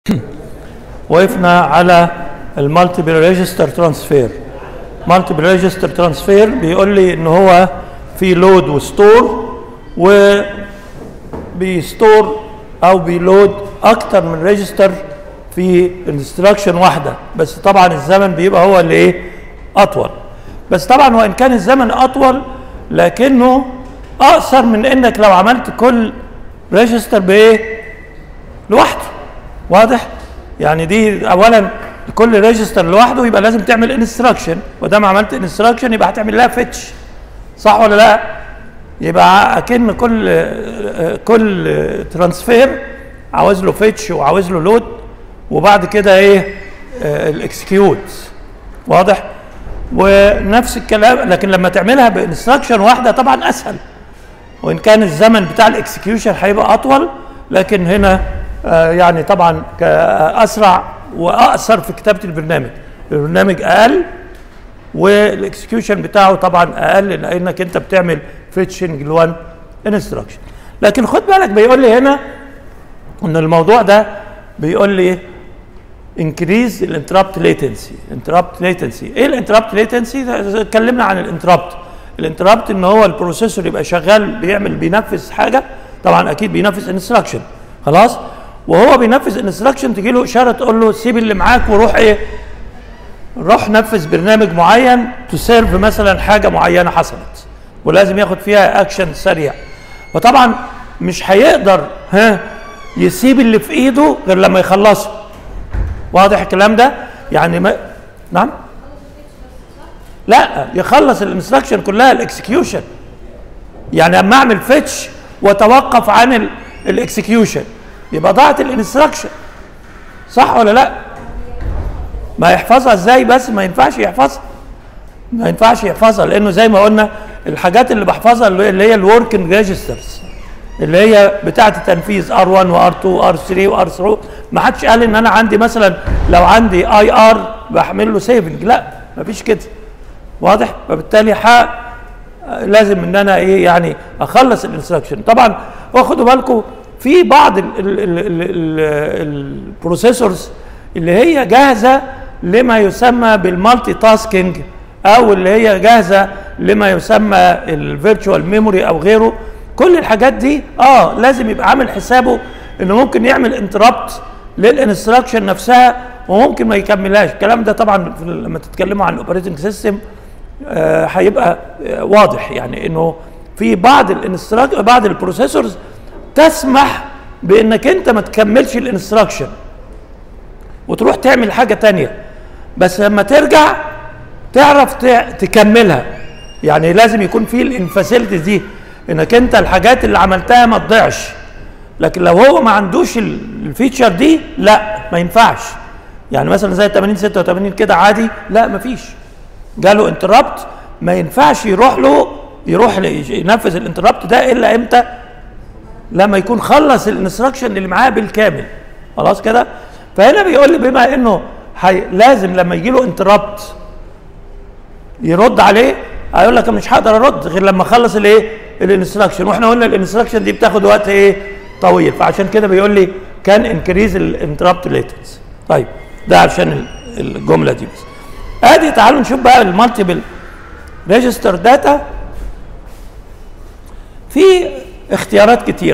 وقفنا على المالتيبل ريجستر ترانسفير مالتيبل ريجستر ترانسفير بيقول لي ان هو في لود وستور وبيستور او بيلود اكتر من ريجستر في انستراكشن واحده بس طبعا الزمن بيبقى هو اللي ايه اطول بس طبعا وان كان الزمن اطول لكنه اقصر من انك لو عملت كل ريجستر بايه لوحده واضح يعني دي اولا كل ريجستر لوحده يبقى لازم تعمل انستراكشن ودام عملت انستراكشن يبقى هتعمل لها فيتش صح ولا لا يبقى اكن كل كل ترانسفير عاوز له فيتش وعاوز له لود وبعد كده ايه الاكسكيوت واضح ونفس الكلام لكن لما تعملها بانستراكشن واحده طبعا اسهل وان كان الزمن بتاع الاكسكيوشن هيبقى اطول لكن هنا آه يعني طبعا اسرع واقصر في كتابه البرنامج البرنامج اقل والاكسكيوشن بتاعه طبعا اقل لانك انت بتعمل فيتشنج لوان انستراكشن لكن خد بالك بيقول لي هنا ان الموضوع ده بيقول لي انكريز الانتربت ليتنسي انتربت ليتنسي ايه الانتربت ليتنسي اتكلمنا عن الانتربت الانتربت ان هو البروسيسور يبقى شغال بيعمل بينفذ حاجه طبعا اكيد بينفذ انستراكشن خلاص وهو بينفذ انستراكشن تجي له اشاره تقول له سيب اللي معاك وروح ايه روح نفذ برنامج معين تسيرف مثلا حاجه معينه حصلت ولازم ياخد فيها اكشن سريع وطبعا مش هيقدر ها يسيب اللي في ايده غير لما يخلصه واضح الكلام ده يعني ما نعم لا يخلص الانستراكشن كلها الاكسكيوشن يعني اما اعمل فيتش واتوقف عن الاكسكيوشن يبقى ضاعت الانستراكشن صح ولا لا ما يحفظها ازاي بس ما ينفعش يحفظها ما ينفعش يحفظها لانه زي ما قلنا الحاجات اللي بحفظها اللي هي الوركينج ريجسترز اللي هي بتاعه التنفيذ ار1 وار2 وار3 وار4 ما حدش قال ان انا عندي مثلا لو عندي اي ار بحمل له سيفنج لا ما فيش كده واضح فبالتالي حق لازم ان انا ايه يعني اخلص الانستراكشن طبعا واخدوا بالكم في بعض البروسيسورز اللي هي جاهزه لما يسمى بالمالتي تاسكينج او اللي هي جاهزه لما يسمى الفيرتشوال ميموري او غيره كل الحاجات دي اه لازم يبقى عامل حسابه انه ممكن يعمل انتربت للانستراكشن نفسها وممكن ما يكملهاش الكلام ده طبعا لما تتكلموا عن الاوبريتنج سيستم آه هيبقى آه واضح يعني انه في بعض الانستراك بعض البروسيسورز تسمح بانك انت ما تكملش الانستراكشن وتروح تعمل حاجه تانية بس لما ترجع تعرف تكملها يعني لازم يكون في الانفاسيلتيز دي انك انت الحاجات اللي عملتها ما تضيعش لكن لو هو ما عندوش الفيتشر دي لا ما ينفعش يعني مثلا زي 80 86 كده عادي لا ما فيش جاله انتربت ما ينفعش يروح له يروح ينفذ الانتربت ده الا امتى لما يكون خلص الانستراكشن اللي معاه بالكامل خلاص كده فهنا بيقول لي بما انه حي... لازم لما يجي له انتربت يرد عليه هيقول لك مش هقدر ارد غير لما اخلص الايه الانستراكشن واحنا قلنا الانستراكشن دي بتاخد وقت ايه طويل فعشان كده بيقول لي كان انكريز الانتربت ليتنس طيب ده عشان الجمله دي بس ادي تعالوا نشوف بقى المالتيبل ريجستر داتا في اختيارات كتيره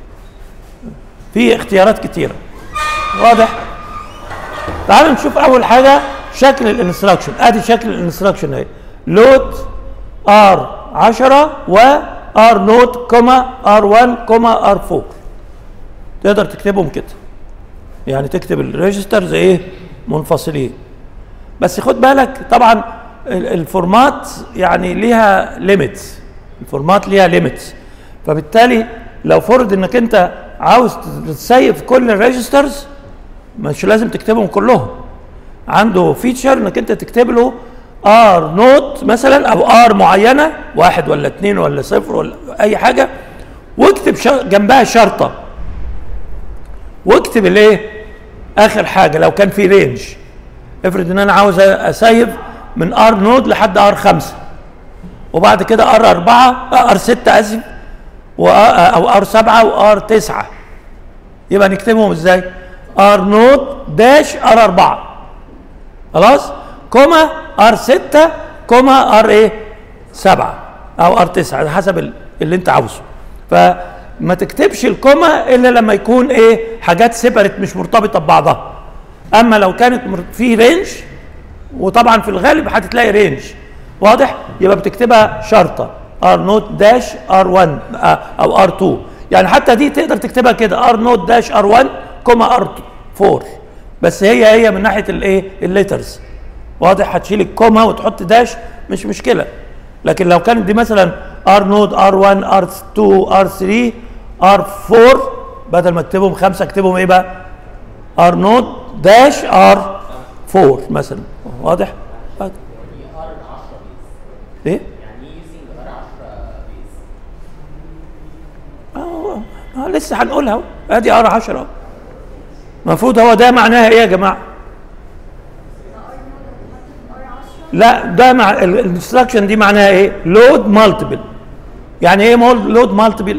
في اختيارات كتيره واضح تعالوا نشوف اول حاجه شكل الانستراكشن ادي شكل الانستراكشن اهي لود ار 10 و ار نوت كوما ار 1 كوما ار 4 تقدر تكتبهم كده يعني تكتب الريجسترز ايه منفصلين بس خد بالك طبعا الفورمات يعني ليها ليميتس الفورمات ليها ليميتس فبالتالي لو فرض انك انت عاوز تسيف كل الريجسترز مش لازم تكتبهم كلهم عنده فيتشر انك انت تكتب له ار نوت مثلا او ار معينه واحد ولا اثنين ولا صفر ولا اي حاجه واكتب جنبها شرطه واكتب الايه اخر حاجه لو كان في رينج افرض ان انا عاوز اسيف من ار نود لحد ار خمسة وبعد كده ار أربعة ار ستة اسف او ار سبعة وار تسعة يبقى نكتبهم ازاي ار نوت داش ار 4 خلاص كوما ار 6 كوما ار ايه 7 او ار 9 على حسب ال- اللي انت عاوزه فما تكتبش الكوما الا لما يكون ايه حاجات سيبريت مش مرتبطه ببعضها اما لو كانت مر- في رينج وطبعا في الغالب هتلاقي رينج واضح يبقى بتكتبها شرطه ار نوت داش ار 1 او ار 2 يعني حتى دي تقدر تكتبها كده ار نوت داش ار 1 كوما ار 4 بس هي هي من ناحيه الايه الليترز واضح هتشيل الكوما وتحط داش مش مشكله لكن لو كانت دي مثلا ار نود ار 1 ار 2 ار 3 ار 4 بدل ما اكتبهم خمسه اكتبهم ايه بقى؟ ار نود داش ار 4 مثلا واضح؟ ايه؟ آه آه لسه هنقولها اهو ادي ار 10 اهو المفروض هو ده معناها ايه يا جماعه؟ لا ده مع الانستراكشن دي معناها ايه؟ لود مالتيبل يعني ايه لود مالتيبل؟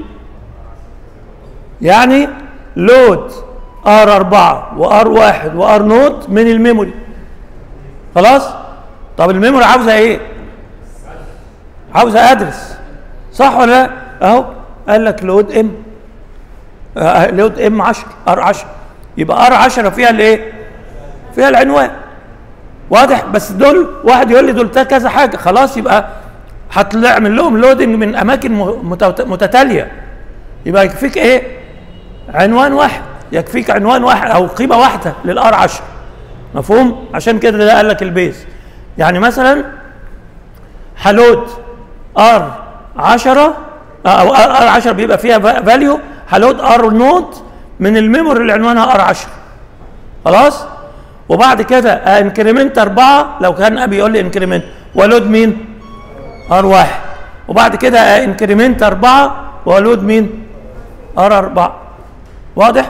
يعني لود ار 4 وار 1 وار نوت من الميموري خلاص؟ طب الميموري عاوزه ايه؟ عاوزه ادرس صح ولا لا؟ اهو قال لك لود ام آه لود ام 10 ار 10 يبقى ار 10 فيها الايه؟ فيها العنوان واضح بس دول واحد يقول لي دول تا كذا حاجه خلاص يبقى هتعمل لهم لودنج من اماكن م- متوت- متتاليه يبقى يكفيك ايه؟ عنوان واحد يكفيك عنوان واحد او قيمه واحده للار 10 مفهوم؟ عشان كده ده قال لك البيز يعني مثلا هلود ار 10 او ار 10 بيبقى فيها فاليو هلود ار نوت من الميموري اللي عنوانها ار 10 خلاص؟ وبعد كده انكريمنت أربعة لو كان أبي يقول لي انكريمنت ولود مين؟ ار واحد وبعد كده انكريمنت أربعة ولود مين؟ ار أربعة واضح؟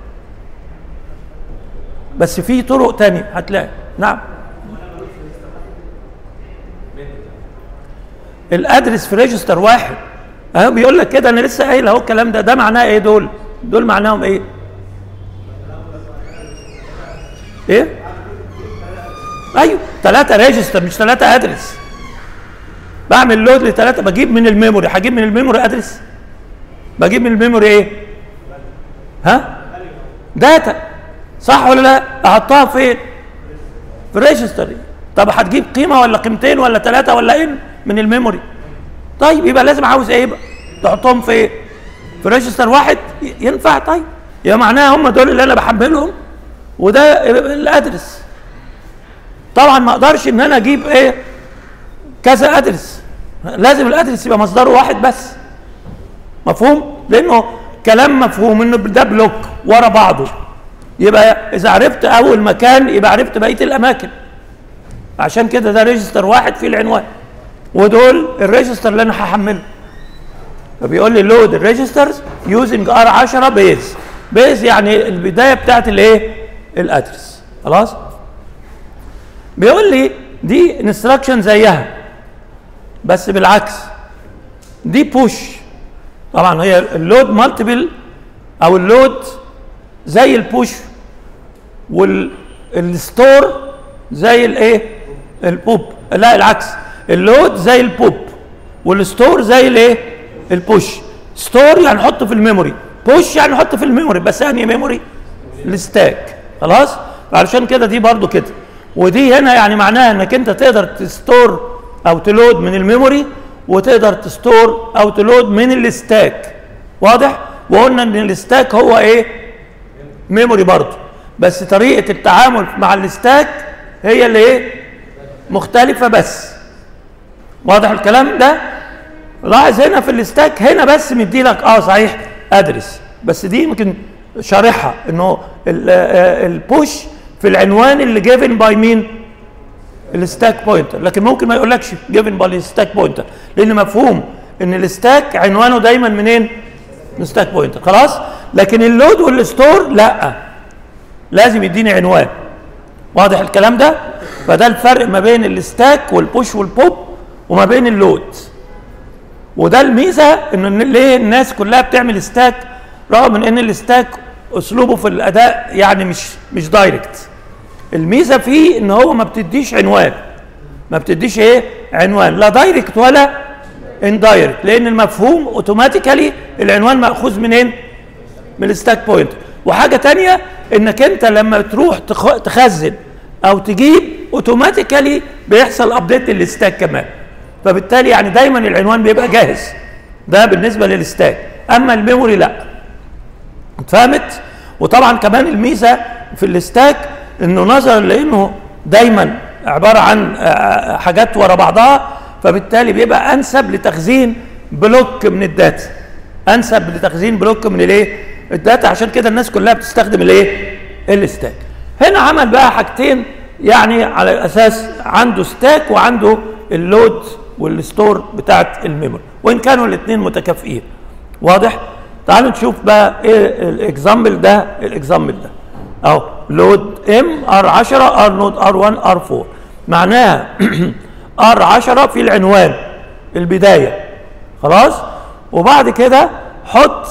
بس في طرق تانية هتلاقي نعم الادرس في ريجستر واحد اهو بيقول لك كده انا لسه قايل اهو الكلام ده ده معناه ايه دول؟ دول معناهم ايه؟ ايه؟ ايوه ثلاثة ريجستر مش ثلاثة ادرس بعمل لود لثلاثة بجيب من الميموري هجيب من الميموري ادرس بجيب من الميموري ايه؟ ها؟ داتا صح ولا لا؟ احطها فين؟ في الريجستر طب هتجيب قيمة ولا قيمتين ولا ثلاثة ولا ان من الميموري طيب يبقى لازم عاوز ايه بقى؟ تحطهم في ايه؟ في ريجستر واحد ي- ينفع طيب يبقى معناها هم دول اللي انا بحملهم وده الادرس طبعا ما اقدرش ان انا اجيب ايه كذا ادرس لازم الادرس يبقى مصدره واحد بس مفهوم لانه كلام مفهوم انه ده بلوك ورا بعضه يبقى اذا عرفت اول مكان يبقى عرفت بقيه الاماكن عشان كده ده ريجستر واحد فيه العنوان ودول الريجستر اللي انا هحمله فبيقول لي لود الريجسترز يوزنج ار 10 بيز بيز يعني البدايه بتاعت الايه الادرس خلاص بيقول لي دي انستراكشن زيها بس بالعكس دي بوش طبعا هي اللود مالتيبل او اللود زي البوش والستور زي الايه البوب لا العكس اللود زي البوب والستور زي الايه البوش ستور يعني نحطه في الميموري بوش يعني نحطه في الميموري بس يعني ميموري الستاك خلاص علشان كده دي برضو كده ودي هنا يعني معناها انك انت تقدر تستور او تلود من الميموري وتقدر تستور او تلود من الستاك واضح وقلنا ان الستاك هو ايه ميموري برضو بس طريقه التعامل مع الستاك هي اللي ايه مختلفه بس واضح الكلام ده لاحظ هنا في الستاك هنا بس مدي لك اه صحيح ادرس بس دي يمكن شارحها انه البوش في العنوان اللي جيفن باي مين الستاك بوينتر لكن ممكن ما يقولكش جيفن باي الستاك بوينتر لان مفهوم ان الستاك عنوانه دايما منين من الستاك بوينتر خلاص لكن اللود والستور لا لازم يديني عنوان واضح الكلام ده فده الفرق ما بين الستاك والبوش والبوب وما بين اللود وده الميزه انه ليه الناس كلها بتعمل ستاك رغم من ان الستاك اسلوبه في الاداء يعني مش مش دايركت الميزه فيه ان هو ما بتديش عنوان ما بتديش ايه عنوان لا دايركت ولا اندايركت لان المفهوم اوتوماتيكالي العنوان ماخوذ منين من الستاك بوينت وحاجه تانية انك انت لما تروح تخ- تخزن او تجيب اوتوماتيكالي بيحصل ابديت للستاك كمان فبالتالي يعني دايما العنوان بيبقى جاهز ده بالنسبه للستاك اما الميموري لا اتفهمت وطبعا كمان الميزه في الستاك انه نظرا لانه دايما عباره عن آه، حاجات ورا بعضها فبالتالي بيبقى انسب لتخزين بلوك من الداتا انسب لتخزين بلوك من الايه الداتا عشان كده الناس كلها بتستخدم الايه الستاك هنا عمل بقى حاجتين يعني على اساس عنده ستاك وعنده اللود والستور بتاعت الميموري وان كانوا الاثنين متكافئين واضح تعالوا نشوف بقى ايه الاكزامبل ده الاكزامبل ده اهو لود ام ار 10 ار نود ار 1 ار 4 معناها ار 10 في العنوان البدايه خلاص وبعد كده حط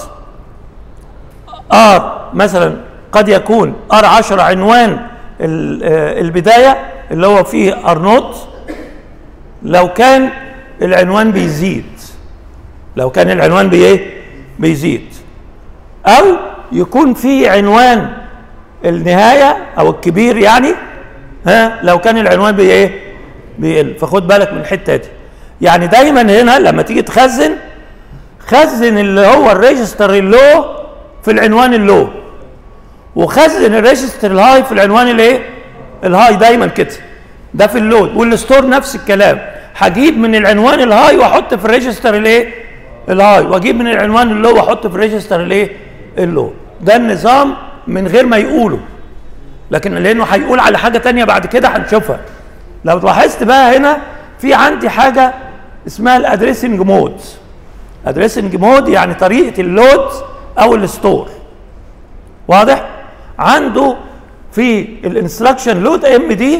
ار مثلا قد يكون ار 10 عنوان ال- آه، البدايه اللي هو فيه ار نوت لو كان العنوان بيزيد لو كان العنوان بايه بيزيد او يكون في عنوان النهايه او الكبير يعني ها لو كان العنوان بايه بيقل فخد بالك من الحته دي يعني دايما هنا لما تيجي تخزن خزن اللي هو الريجستر اللو في العنوان اللو وخزن الريجستر الهاي في العنوان الايه الهاي دايما كده ده في اللود والستور نفس الكلام هجيب من العنوان الهاي واحط في الريجستر الايه الهاي واجيب من العنوان اللو واحط في الريجستر الايه اللو ده النظام من غير ما يقوله لكن لانه هيقول على حاجه تانية بعد كده هنشوفها لو لاحظت بقى هنا في عندي حاجه اسمها الادريسنج مود ادريسنج مود يعني طريقه اللود او الستور واضح عنده في الانستراكشن لود ام دي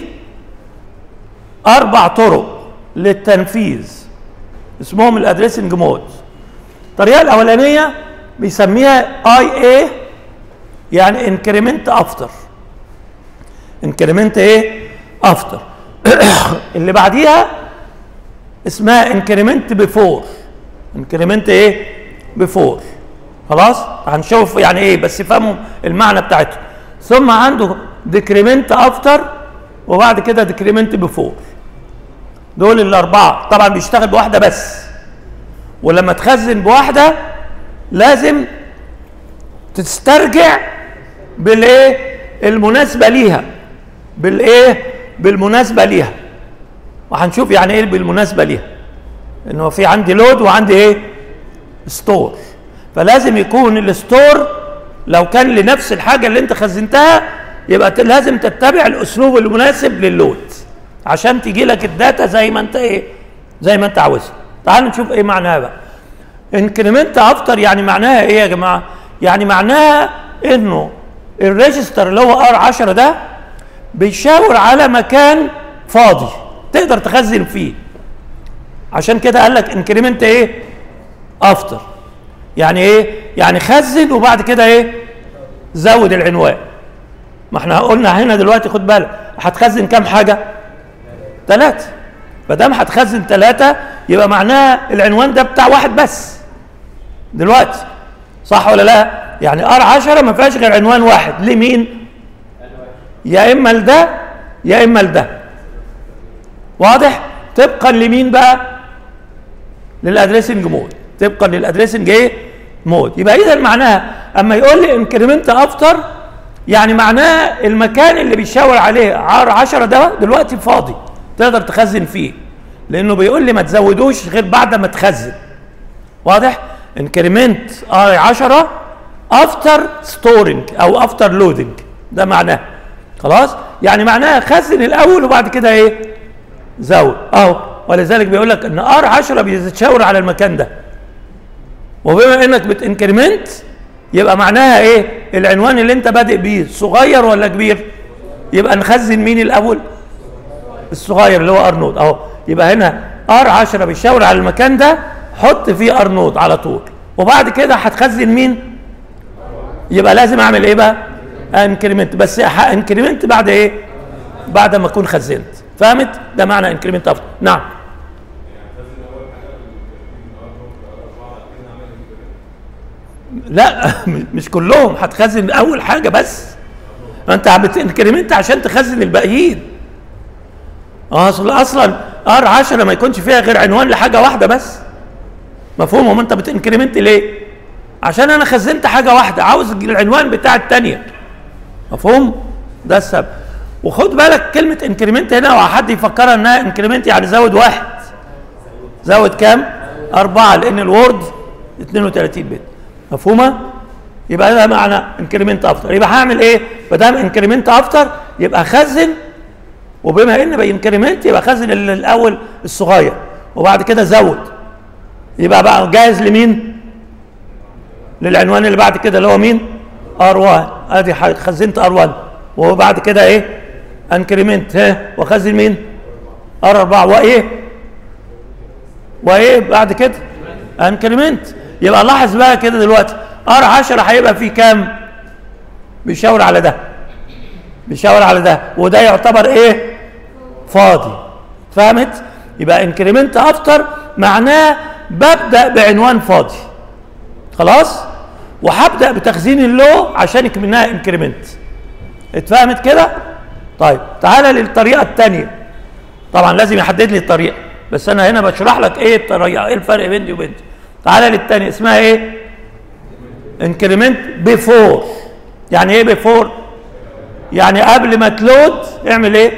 اربع طرق للتنفيذ اسمهم الادريسنج مود الطريقه الاولانيه بيسميها اي اي يعني انكريمنت افتر انكريمنت ايه افتر اللي بعديها اسمها انكريمنت بيفور انكريمنت ايه بيفور خلاص هنشوف يعني ايه بس فهموا المعنى بتاعته ثم عنده ديكريمنت افتر وبعد كده ديكريمنت بيفور دول الاربعه طبعا بيشتغل بواحده بس ولما تخزن بواحده لازم تسترجع بالايه المناسبه ليها بالايه بالمناسبه ليها وهنشوف يعني ايه بالمناسبه ليها انه في عندي لود وعندي ايه ستور فلازم يكون الستور لو كان لنفس الحاجه اللي انت خزنتها يبقى ت- لازم تتبع الاسلوب المناسب لللود عشان تيجي لك الداتا زي ما انت ايه زي ما انت عاوزها تعال نشوف ايه معناها بقى انكريمنت افتر يعني معناها ايه يا جماعه يعني معناها انه الريجستر اللي هو ار 10 ده بيشاور على مكان فاضي تقدر تخزن فيه عشان كده قال لك انكريمنت ايه افتر يعني ايه يعني خزن وبعد كده ايه زود العنوان ما احنا قلنا هنا دلوقتي خد بالك هتخزن كام حاجه ثلاثه ما دام هتخزن ثلاثه يبقى معناها العنوان ده بتاع واحد بس دلوقتي صح ولا لا يعني ار 10 ما فيهاش غير عنوان واحد لمين يا اما لده يا اما لده واضح طبقا لمين بقى للادريسنج مود طبقا للادريسنج ايه مود يبقى اذا معناها اما يقول لي انكريمنت افتر يعني معناه المكان اللي بيشاور عليه عار 10 ده دلوقتي فاضي تقدر تخزن فيه لانه بيقول لي ما تزودوش غير بعد ما تخزن واضح انكريمنت ار 10 افتر ستورنج او افتر لودنج ده معناه خلاص يعني معناها خزن الاول وبعد كده ايه زود اهو ولذلك بيقول لك ان ار 10 بيتشاور على المكان ده وبما انك بتنكريمنت يبقى معناها ايه العنوان اللي انت بادئ بيه صغير ولا كبير يبقى نخزن مين الاول الصغير اللي هو ار نود اهو يبقى هنا ار 10 بيشاور على المكان ده حط فيه ار نود على طول وبعد كده هتخزن مين يبقى لازم اعمل ايه بقى انكريمنت بس انكريمنت بعد ايه بعد ما اكون خزنت فهمت ده معنى انكريمنت افضل نعم لا مش كلهم هتخزن اول حاجه بس ما انت بتنكريمنت عشان تخزن الباقيين اصل اصلا ار 10 ما يكونش فيها غير عنوان لحاجه واحده بس مفهوم وما انت بتنكريمنت ليه عشان انا خزنت حاجه واحده عاوز العنوان بتاع الثانيه مفهوم ده السبب وخد بالك كلمه انكريمنت هنا وحد يفكرها انها انكريمنت يعني زود واحد زود كام أربعة لأن الوورد 32 بت مفهومة؟ يبقى ده معنى انكريمنت افتر يبقى هعمل ايه؟ ما دام انكريمنت افتر يبقى خزن وبما ان بانكريمنت يبقى خزن ال- الاول الصغير وبعد كده زود يبقى بقى جاهز لمين؟ للعنوان اللي بعد كده اللي هو مين؟ ار1 ادي ح- خزنت ار1 وبعد كده ايه؟ انكريمنت ها وخزن مين؟ ار4 وايه؟ وايه بعد كده؟ انكريمنت يبقى لاحظ بقى كده دلوقتي ار 10 هيبقى فيه كام؟ بيشاور على ده بيشاور على ده وده يعتبر ايه؟ فاضي فهمت؟ يبقى انكريمنت افتر معناه ببدا بعنوان فاضي خلاص؟ وهبدا بتخزين اللو عشان منها انكريمنت اتفهمت كده؟ طيب تعالى للطريقه الثانيه طبعا لازم يحدد لي الطريقه بس انا هنا بشرح لك ايه الطريقه ايه الفرق بين دي وبين دي تعالى للثانيه اسمها ايه انكريمنت بيفور يعني ايه بيفور يعني قبل ما تلود اعمل ايه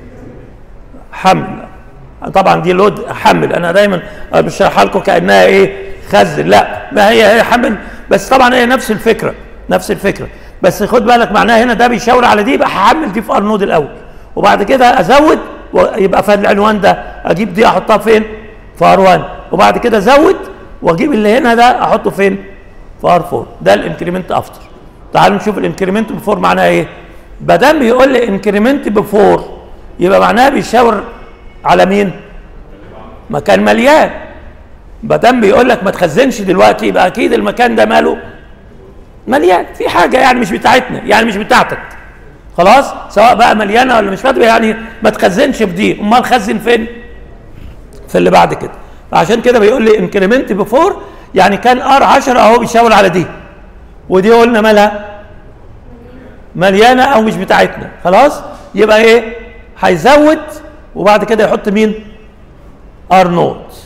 حمل طبعا دي لود حمل انا دايما بشرحها لكم كانها ايه خزن لا ما هي هي حمل بس طبعا هي نفس الفكره نفس الفكره بس خد بالك معناها هنا ده بيشاور على دي يبقى هحمل دي في ار نود الاول وبعد كده ازود ويبقى في العنوان ده اجيب دي احطها فين في ار 1 وبعد كده ازود واجيب اللي هنا ده احطه فين في ار 4 ده الانكريمنت افتر تعالوا نشوف الانكريمنت بفور معناها ايه ما دام بيقول لي انكريمنت بفور يبقى معناها بيشاور على مين مكان مليان ما دام بيقول لك ما تخزنش دلوقتي يبقى اكيد المكان ده ماله مليان في حاجه يعني مش بتاعتنا يعني مش بتاعتك خلاص سواء بقى مليانه ولا مش فاضيه يعني ما تخزنش في دي امال خزن فين في اللي بعد كده فعشان كده بيقول لي انكريمنت بفور يعني كان ار 10 اهو بيشاور على دي ودي قلنا مالها مليانه او مش بتاعتنا خلاص يبقى ايه هيزود وبعد كده يحط مين ار نوت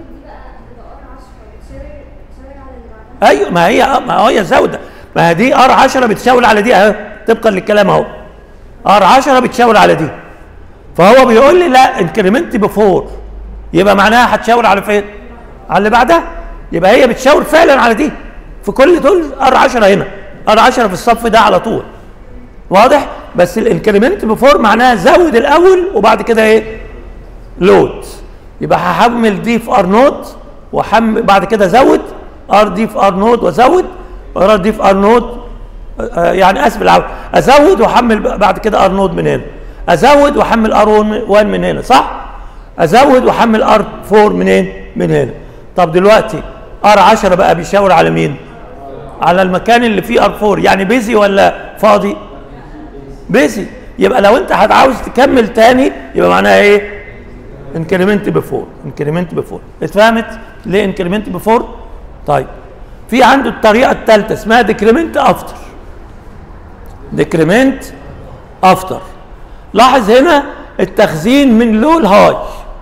ايوه ما هي ما هي زوده ما هي دي ار 10 بتشاور على دي اهو طبقا للكلام اهو ار 10 بتشاور على دي فهو بيقول لي لا انكريمنت بفور يبقى معناها هتشاور على فين؟ على اللي بعدها يبقى هي بتشاور فعلا على دي في كل دول ار 10 هنا ار 10 في الصف ده على طول واضح؟ بس الانكريمنت بفور معناها زود الاول وبعد كده ايه؟ لود يبقى هحمل دي في ار نوت واحمل بعد كده ازود ار دي في ار نود وازود ار دي في ار نود آه يعني اسف العفو ازود واحمل بعد كده ار نود من هنا ازود واحمل ار 1 من هنا صح ازود واحمل ار 4 منين من هنا طب دلوقتي ار 10 بقى بيشاور على مين على المكان اللي فيه ار 4 يعني بيزي ولا فاضي بيزي يبقى لو انت عاوز تكمل تاني يبقى معناها ايه انكريمنت بفور انكريمنت بفور اتفهمت ليه انكريمنت بفور طيب في عنده الطريقه الثالثه اسمها ديكريمنت افتر ديكريمنت افتر لاحظ هنا التخزين من لو لهاي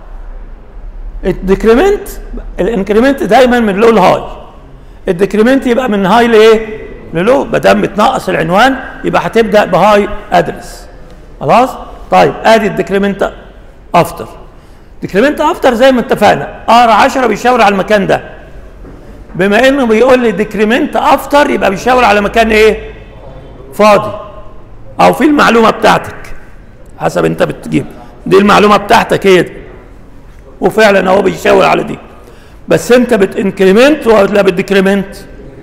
الديكريمنت الانكريمنت دايما من لو لهاي الديكريمنت يبقى من هاي لايه للو ما دام بتنقص العنوان يبقى هتبدا بهاي ادرس خلاص طيب ادي الديكريمنت افتر ديكريمنت افتر زي ما اتفقنا ار 10 بيشاور على المكان ده بما انه بيقول لي ديكريمنت افتر يبقى بيشاور على مكان ايه فاضي او في المعلومه بتاعتك حسب انت بتجيب دي المعلومه بتاعتك هي دي وفعلا هو بيشاور على دي بس انت بتنكريمنت ولا بتديكريمنت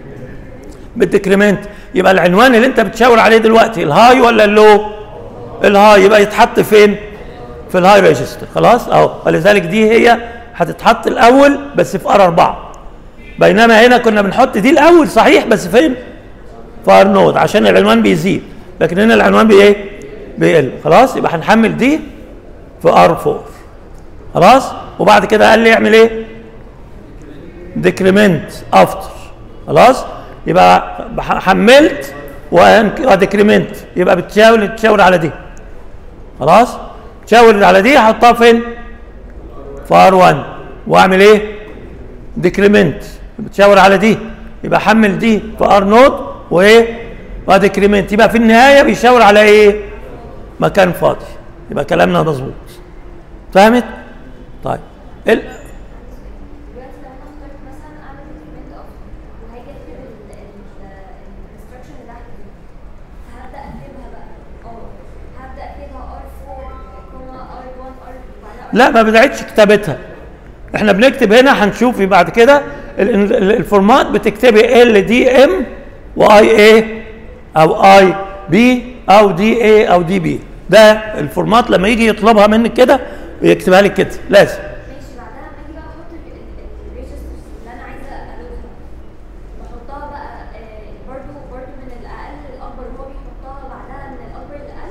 بالديكريمنت يبقى العنوان اللي انت بتشاور عليه دلوقتي الهاي ولا اللو الهاي يبقى يتحط فين في الهاي ريجستر خلاص اهو ولذلك دي هي هتتحط الاول بس في ار 4 بينما هنا كنا بنحط دي الاول صحيح بس فين في ار نود عشان العنوان بيزيد لكن هنا العنوان بايه بيقل خلاص يبقى هنحمل دي في ار 4 خلاص وبعد كده قال لي اعمل ايه ديكريمنت افتر خلاص يبقى بح- حملت وديكريمنت يبقى بتشاور تشاور على دي خلاص تشاور على دي هحطها فين في ار 1 واعمل ايه ديكريمنت بتشاور على دي يبقى حمل دي في ار نود وايه وديكريمنت يبقى في النهايه بيشاور على ايه مكان فاضي يبقى كلامنا مظبوط فهمت طيب ال... دلوقتي لو انا اخترت مثلا اعمل increment of وهاجي اكتب الانستراكشن اللي تحت دي هبدا اكتبها بقى اه هبدا اكتبها ار4 كوما ار1 ار بعدها لا ما بدعتش كتابتها احنا بنكتب هنا هنشوف بعد كده ال- ال- الفورمات بتكتبي ال دي ام واي اي او اي بي او دي اي او دي بي ده الفورمات لما يجي يطلبها منك كده يكتبها لك كده لازم ماشي بعدها لما اجي بقى احط الريجسترز اللي انا عايزه الودها بحطها بقى آه، برضو برضو من الاقل للاكبر هو بيحطها بعدها من الاكبر للاقل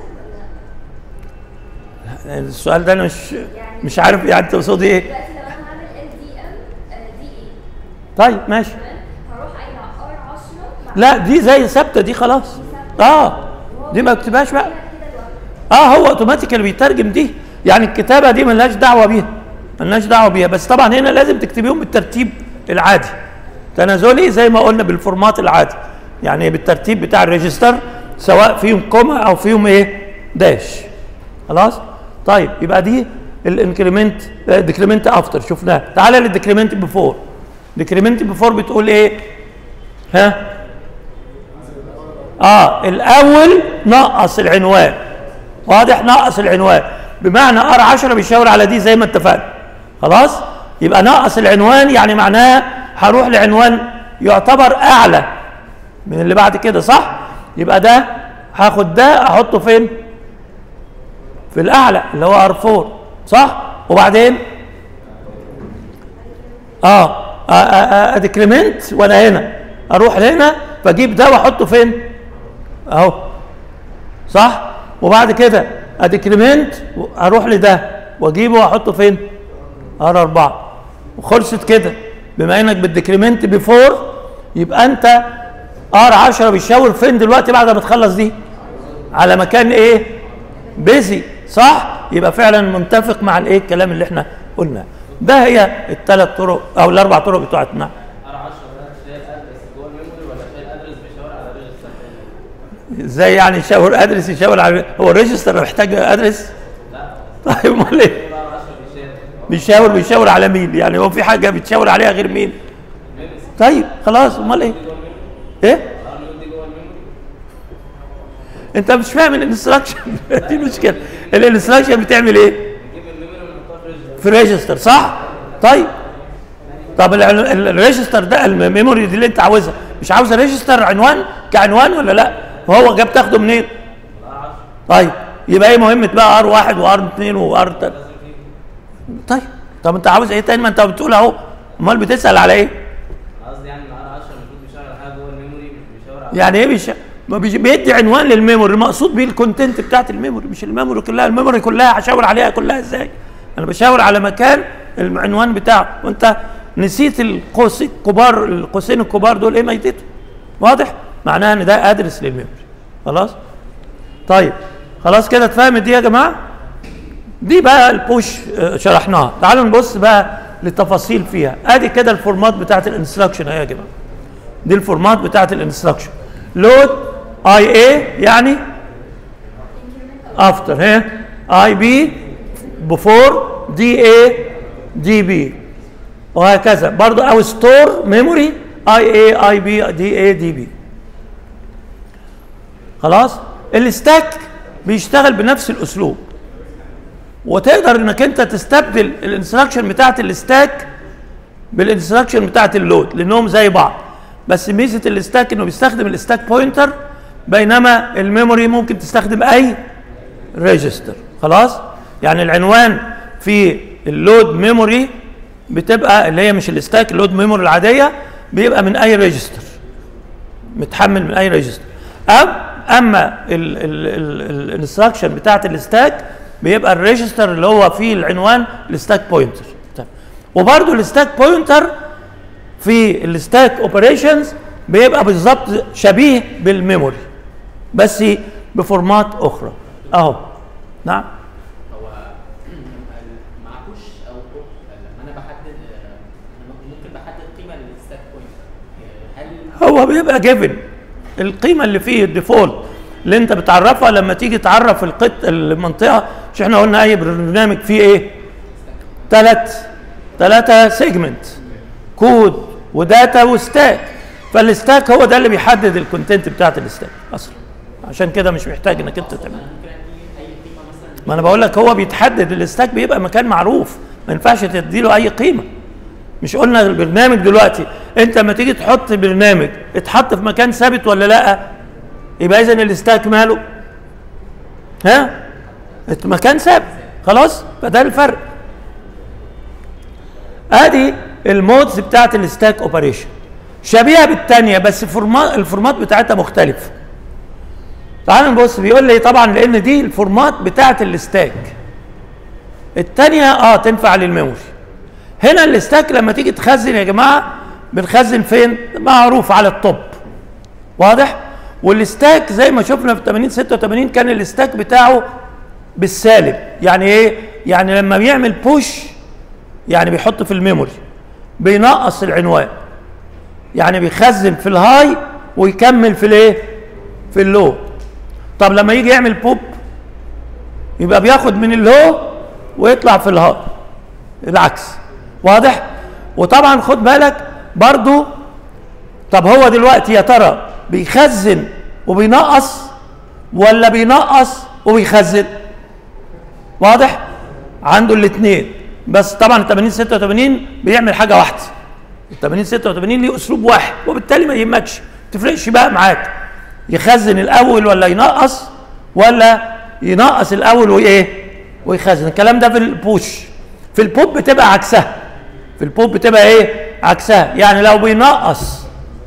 ولا السؤال ده انا مش مش عارف يعني تقصدي ايه دلوقتي لو انا هعمل ال دي ام دي اي طيب ماشي تمام هروح قايله ار 10 لا دي زي ثابته دي خلاص اه دي ما اكتبهاش بقى كده لوحدها اه هو اوتوماتيكال بيترجم دي يعني الكتابه دي ملهاش دعوه بيها ملهاش دعوه بيها بس طبعا هنا لازم تكتبيهم بالترتيب العادي تنازلي زي ما قلنا بالفورمات العادي يعني بالترتيب بتاع الريجستر سواء فيهم كوما او فيهم ايه داش خلاص طيب يبقى دي الانكريمنت ديكريمنت افتر شفناه تعالى للديكريمنت بيفور ديكريمنت بيفور بتقول ايه ها اه الاول نقص العنوان واضح نقص العنوان بمعنى ار 10 بيشاور على دي زي ما اتفقنا خلاص يبقى نقص العنوان يعني معناه هروح لعنوان يعتبر اعلى من اللي بعد كده صح يبقى ده هاخد ده احطه فين في الاعلى اللي هو ار 4 صح وبعدين اه اديكريمنت وانا هنا اروح هنا فاجيب ده واحطه فين اهو صح وبعد كده اديكريمنت اروح لده واجيبه واحطه فين ار 4 وخلصت كده بما انك بالديكريمنت بيفور يبقى انت ار 10 بيشاور فين دلوقتي بعد ما تخلص دي على مكان ايه بيزي صح يبقى فعلا متفق مع الايه الكلام اللي احنا قلناه ده هي الثلاث طرق او الاربع طرق بتوعتنا ار 10 ده شايل ادرس جوه الميموري ولا شايل ادرس بيشاور على ريجستر ازاي يعني يشاور ادرس يشاور على هو الريجستر محتاج ادرس لا طيب امال ايه ار 10 بيشاور بيشاور بيشاور على مين يعني هو في حاجه بتشاور عليها غير مين طيب خلاص امال ايه ايه ار نود دي جوه الميموري انت مش فاهم الانستراكشن دي المشكله الانستراكشن بتعمل ايه نجيب الميموري ونحطها في ريجستر في ريجستر صح طيب طب ال- ال- الريجستر ده الميموري دي اللي انت عاوزها مش عاوزه ريجستر عنوان كعنوان ولا لا وهو جاب تاخده منين ار 10 طيب يبقى ايه مهمه بقى ار واحد وار اثنين وار تلاتة طيب طب انت عاوز ايه تاني ما انت بتقول اهو امال بتسال على ايه قصدي يعني ان ار 10 المفروض بيشاور على حاجه جوه الميموري مش بيشاور على يعني ايه بيش... ما بيجي بيدي عنوان للميموري المقصود بيه الكونتنت بتاعت الميموري مش الميموري كلها الميموري كلها هشاور عليها كلها ازاي انا بشاور على مكان العنوان بتاعه وانت نسيت القوسين الكبار القوسين الكبار دول ايه ميتته واضح معناها ان ده ادرس للميموري خلاص طيب خلاص كده اتفهمت دي يا جماعه دي بقى البوش آه، شرحناها تعالوا نبص بقى للتفاصيل فيها ادي كده الفورمات بتاعت الانستراكشن اهي يا جماعه دي الفورمات بتاعت الانستراكشن لود اي اي يعني افتر ها اي بي بفور دي اي دي بي وهكذا برضو او ستور ميموري اي اي اي بي دي اي دي بي خلاص الستاك بيشتغل بنفس الاسلوب وتقدر انك انت تستبدل الانستراكشن بتاعت الستاك بالانستراكشن بتاعت اللود لانهم زي بعض بس ميزه الستاك انه بيستخدم الستاك بوينتر بينما الميموري ممكن تستخدم اي ريجستر خلاص يعني العنوان في اللود ميموري بتبقى اللي هي مش الستاك اللود ميموري العاديه بيبقى من اي ريجستر متحمل من اي ريجستر أم اما الانستراكشن بتاعت الستاك بيبقى الريجستر اللي هو فيه العنوان الستاك بوينتر وبرده الستاك بوينتر في الستاك اوبريشنز بيبقى بالظبط شبيه بالميموري بس بفورمات اخرى اهو نعم هو معكوش او لما انا بحدد أنا ممكن بحدد قيمه للستاك بوينت هل هو بيبقى جيفن القيمه اللي فيه الديفولت اللي انت بتعرفها لما تيجي تعرف القط المنطقه مش احنا قلنا اي برنامج فيه ايه ثلاث ثلاثه سيجمنت كود وداتا وستاك فالستاك هو ده اللي بيحدد الكونتنت بتاعت الستاك اصلا عشان كده مش محتاج انك انت تعمل ممكن ادي اي قيمه مثلا ما انا بقول لك هو بيتحدد الستاك بيبقى مكان معروف ما ينفعش تديله اي قيمه مش قلنا البرنامج دلوقتي انت لما تيجي تحط برنامج اتحط في مكان ثابت ولا لا يبقى اذا الستاك ماله ها مكان ثابت خلاص فده الفرق ادي المودز بتاعت الستاك اوبريشن شبيهه بالثانيه بس الفورمات الفورمات بتاعتها مختلف تعال نبص بيقول لي طبعا لان دي الفورمات بتاعت الستاك الثانيه اه تنفع للميموري هنا الستاك لما تيجي تخزن يا جماعه بنخزن فين معروف على الطب واضح والستاك زي ما شفنا في 80 86 كان الستاك بتاعه بالسالب يعني ايه يعني لما بيعمل بوش يعني بيحط في الميموري بينقص العنوان يعني بيخزن في الهاي ويكمل في الايه في اللو طب لما يجي يعمل بوب يبقى بياخد من اللو ويطلع في الهاي العكس واضح وطبعا خد بالك برضو طب هو دلوقتي يا ترى بيخزن وبينقص ولا بينقص وبيخزن واضح عنده الاثنين بس طبعا 80 86 بيعمل حاجه واحده ال 80 86 ليه اسلوب واحد وبالتالي ما يهمكش ما تفرقش بقى معاك يخزن الاول ولا ينقص ولا ينقص الاول وايه ويخزن الكلام ده في البوش في البوب بتبقى عكسها في البوب بتبقى ايه عكسها يعني لو بينقص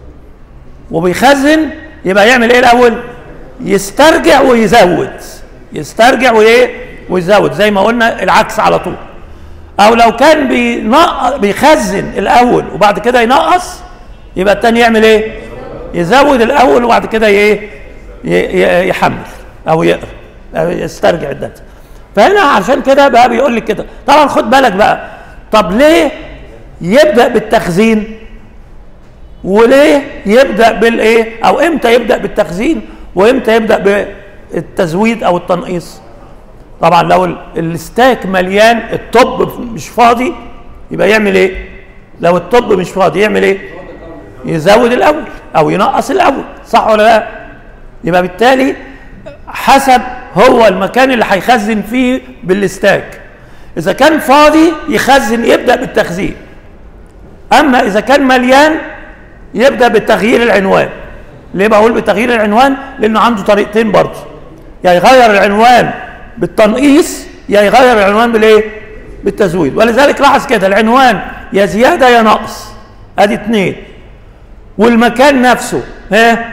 وبيخزن يبقى يعمل ايه الاول يسترجع ويزود يسترجع وايه ويزود زي ما قلنا العكس على طول او لو كان بينقص بيخزن الاول وبعد كده ينقص يبقى التاني يعمل ايه يزود الاول وبعد كده ايه ي- ي- يحمل او يقرا أو يسترجع الداتا فهنا عشان كده بقى بيقول لك كده طبعا خد بالك بقى طب ليه يبدا بالتخزين وليه يبدا بالايه او امتى يبدا بالتخزين وامتى يبدا بالتزويد او التنقيص طبعا لو ال- الستاك مليان الطب مش فاضي يبقى يعمل ايه لو الطب مش فاضي يعمل ايه يزود الاول او ينقص الاول صح ولا لا يبقى بالتالي حسب هو المكان اللي هيخزن فيه بالستاك اذا كان فاضي يخزن يبدا بالتخزين اما اذا كان مليان يبدا بتغيير العنوان ليه بقول بتغيير العنوان لانه عنده طريقتين برضه يا يغير العنوان بالتنقيص يا يغير العنوان بالايه بالتزويد ولذلك لاحظ كده العنوان يا زياده يا نقص ادي اتنين والمكان نفسه ها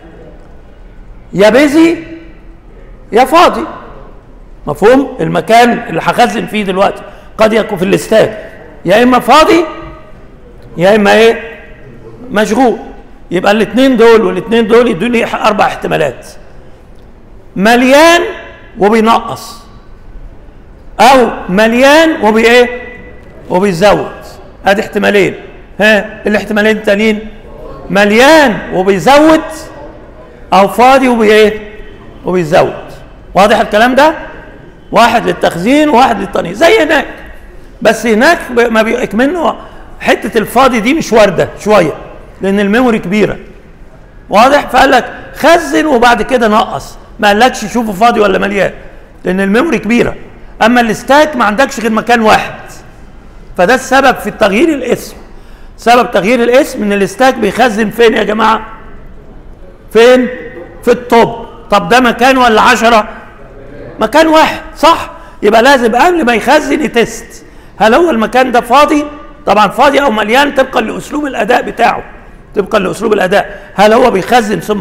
يا بيزي يا فاضي مفهوم المكان اللي هخزن فيه دلوقتي قد يكون في الاستاد يا اما فاضي يا اما ايه مشغول يبقى الاثنين دول والاثنين دول يدوني اربع احتمالات مليان وبينقص او مليان وبايه وبيزود ادي احتمالين ها الاحتمالين التانيين مليان وبيزود او فاضي وبايه وبيزود واضح الكلام ده واحد للتخزين وواحد للتنقيط زي هناك بس هناك ب- ما بيبقى منه حته الفاضي دي مش وارده شويه لان الميموري كبيره واضح فقال لك خزن وبعد كده نقص ما قالكش شوفه فاضي ولا مليان لان الميموري كبيره اما الاستاك ما عندكش غير مكان واحد فده السبب في تغيير الاسم سبب تغيير الاسم ان الاستاك بيخزن فين يا جماعه فين في الطب طب ده مكان ولا عشرة مكان واحد صح يبقى لازم قبل ما يخزن يتست هل هو المكان ده فاضي طبعا فاضي او مليان طبقا لاسلوب الاداء بتاعه طبقا لاسلوب الاداء هل هو بيخزن ثم ي-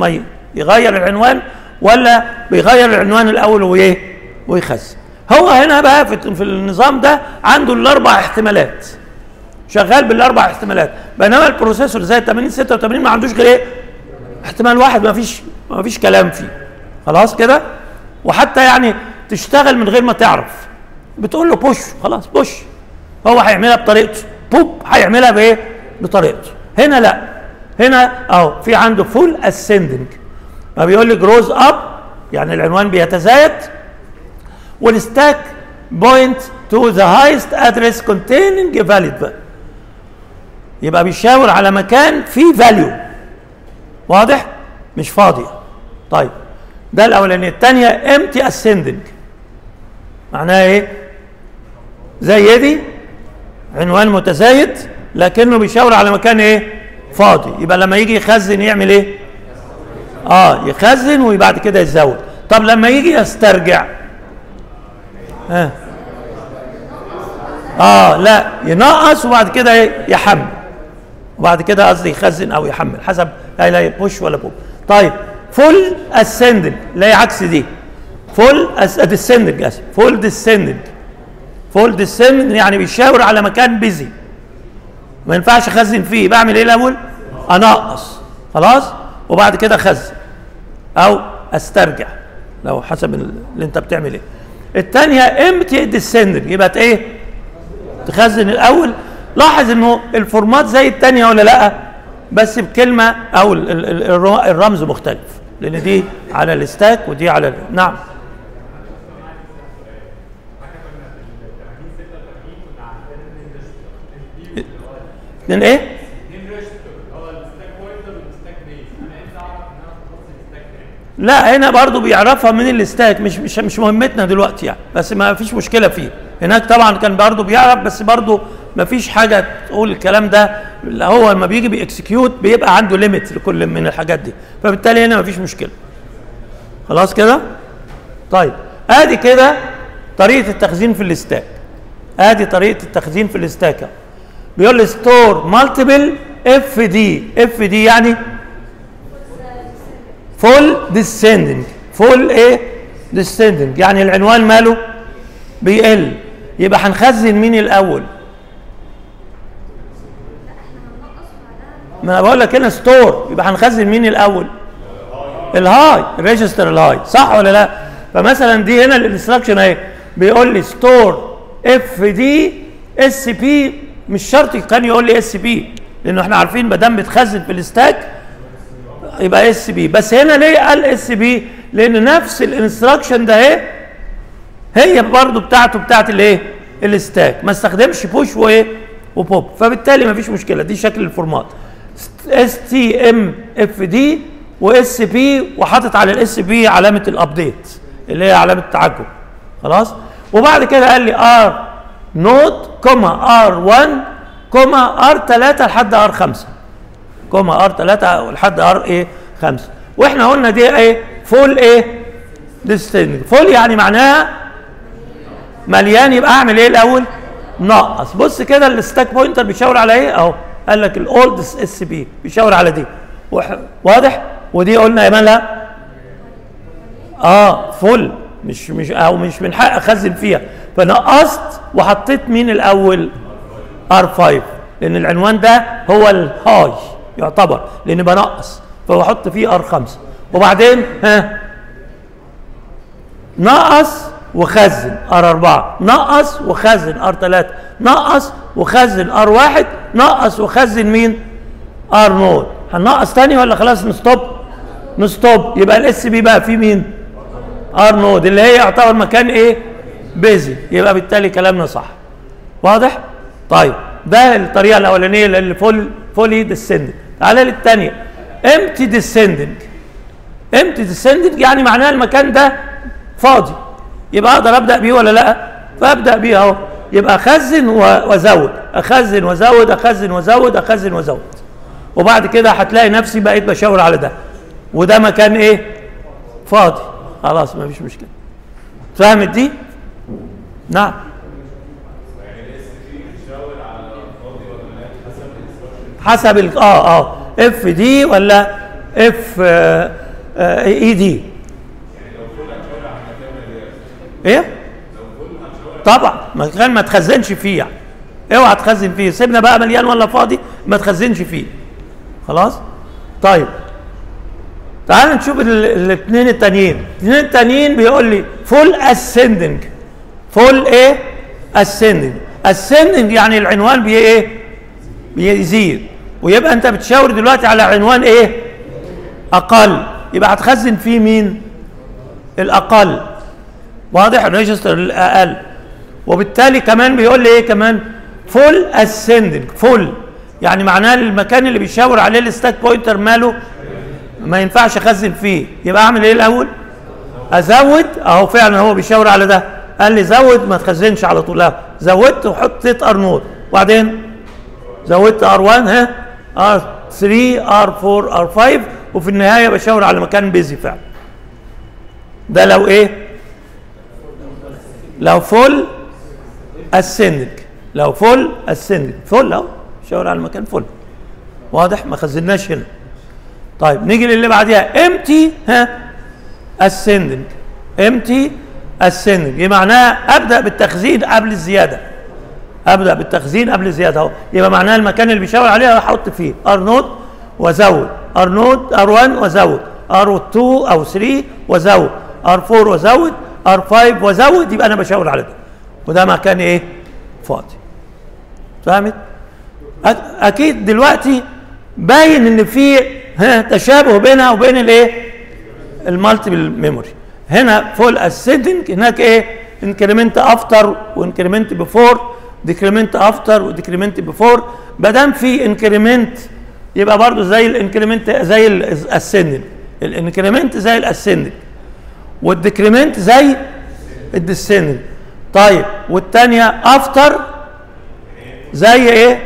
يغير العنوان ولا بيغير العنوان الاول وايه ويخزن هو هنا بقى في في النظام ده عنده الاربع احتمالات شغال بالاربع احتمالات بينما البروسيسور زي 80 86 ما عندوش غير ايه احتمال واحد ما فيش ما فيش كلام فيه خلاص كده وحتى يعني تشتغل من غير ما تعرف بتقول له بوش خلاص بوش هو هيعملها بطريقته بوب هيعملها بايه بطريقته هنا لا هنا اهو في عنده فول اسندنج ما بيقول لي جروز اب يعني العنوان بيتزايد والستاك بوينت تو ذا هايست ادرس containing valid value يبقى بيشاور على مكان فيه فاليو واضح مش فاضي طيب ده الاولانيه الثانيه امتي اسندنج معناها ايه زي دي عنوان متزايد لكنه بيشاور على مكان ايه فاضي يبقى لما يجي يخزن يعمل ايه اه يخزن وبعد كده يزود طب لما يجي يسترجع ها اه لا ينقص وبعد كده إيه؟ يحمل وبعد كده قصدي يخزن او يحمل حسب لا لا بوش ولا بوب طيب فول اسندنج لا هي عكس دي فول ديسندنج اسف فول ديسندنج فول ديسندنج يعني بيشاور على مكان بيزي ما ينفعش اخزن فيه بعمل ايه الاول انقص خلاص وبعد كده اخزن او استرجع لو حسب اللي انت بتعمل ايه الثانيه امتي ديسندنج يبقى ايه تخزن الاول لاحظ انه الفورمات زي الثانيه ولا لا بس بكلمه او ال- ال- ال- الر- الرمز مختلف لان دي على الستاك ودي على ال- نعم اتنين ايه لا هنا برضو بيعرفها من الستاك مش مش مش مهمتنا دلوقتي يعني بس ما فيش مشكله فيه هناك طبعا كان برضو بيعرف بس برضو ما فيش حاجه تقول الكلام ده اللي هو لما بيجي بيكسكيوت بيبقى عنده ليميت لكل من الحاجات دي فبالتالي هنا ما فيش مشكله خلاص كده طيب ادي كده طريقه التخزين في الستاك ادي طريقه التخزين في الستاك أهو. بيقول لي ستور مالتيبل اف دي اف دي يعني فول ديسندنج فول ايه ديسندنج يعني العنوان ماله بيقل يبقى هنخزن مين الاول ما انا بقول لك هنا ستور يبقى هنخزن مين الاول الهاي الريجستر الهاي صح ولا لا فمثلا دي هنا الانستراكشن اهي بيقول لي ستور اف دي اس بي مش شرط كان يقول لي اس بي لانه احنا عارفين ما دام بتخزن في الستاك يبقى اس بي بس هنا ليه قال اس بي لان نفس الانستراكشن ده اهي هي برضو بتاعته بتاعت الايه الستاك ما استخدمش بوش وايه وبوب فبالتالي ما فيش مشكله دي شكل الفورمات اس تي ام اف دي واس بي وحاطط على الاس بي علامه الابديت اللي هي علامه التعجب خلاص وبعد كده قال لي ار نوت كوما ار 1 كوما ار 3 لحد ار 5 كوما ار 3 لحد ار ايه 5 واحنا قلنا دي ايه فول ايه ديستنج فول يعني معناها مليان يبقى اعمل ايه الاول نقص بص كده الستاك بوينتر بيشاور على ايه اهو قال لك الاولد اس بي بيشاور على دي وح- واضح ودي قلنا يا مالها اه فل مش مش او مش من حق اخزن فيها فنقصت وحطيت مين الاول ار 5 لان العنوان ده هو الهاي يعتبر لان بنقص فبحط فيه ار 5 وبعدين ها نقص وخزن ار 4 نقص وخزن ار 3 نقص وخزن ار 1 نقص وخزن مين ار نود هننقص تاني ولا خلاص نستوب نستوب يبقى الاس بي بقى في مين ار نود اللي هي يعتبر مكان ايه بيزي يبقى بالتالي كلامنا صح واضح طيب ده الطريقه الاولانيه اللي فول فولي ديسندنج تعالى للثانيه امتي ديسندنج امتي ديسندنج يعني معناها المكان ده فاضي يبقى اقدر ابدا بيه ولا لا فابدا بيه اهو يبقى اخزن و- وازود اخزن وازود اخزن وازود اخزن وازود وبعد كده هتلاقي نفسي بقيت بشاور على ده وده مكان ايه فاضي خلاص ما فيش مشكله فهمت دي نعم حسب ال اه اه اف دي ولا اف اي دي ايه طبعا مكان ما تخزنش فيه يعني اوعى تخزن فيه سيبنا بقى مليان ولا فاضي ما تخزنش فيه خلاص طيب تعال نشوف الاثنين التانيين الاثنين التانيين بيقول لي فول اسندنج فول ايه اسندنج اسندنج يعني العنوان بي ايه بيزيد ويبقى انت بتشاور دلوقتي على عنوان ايه اقل يبقى هتخزن فيه مين الاقل واضح الريجستر الاقل وبالتالي كمان بيقول لي ايه كمان فول اسندنج فول يعني معناه المكان اللي بيشاور عليه الستاك بوينتر ماله ما ينفعش اخزن فيه يبقى اعمل ايه الاول ازود اهو فعلا هو بيشاور على ده قال لي زود ما تخزنش على طول لا زودت وحطيت ار نود وبعدين زودت ار 1 ها ار 3 ار 4 ار 5 وفي النهايه بشاور على مكان بيزي فعلا ده لو ايه لو فول اسندنج لو فول اسندنج فول اهو شاور على المكان فول واضح ما خزناش هنا طيب نيجي للي بعديها امتي ها اسندنج امتي اسندنج يبقى معناها ابدا بالتخزين قبل الزياده ابدا بالتخزين قبل الزياده اهو يبقى معناها المكان اللي بيشاور عليه احط فيه ار نود وازود ار نود ار 1 وازود ار 2 او 3 وازود ار 4 وازود ار 5 وازود يبقى انا بشاور على ده وده مكان ايه فاضي فهمت أك- اكيد دلوقتي باين ان في ها تشابه بينها وبين الايه المالتيبل ميموري هنا فول اسندنج هناك ايه انكريمنت افتر وانكريمنت بيفور ديكريمنت افتر وديكريمنت بيفور ما دام في انكريمنت يبقى برضو زي الانكريمنت زي الاسندنج الانكريمنت زي الاسندنج والديكريمنت زي الديسندنج طيب والثانيه افتر زي ايه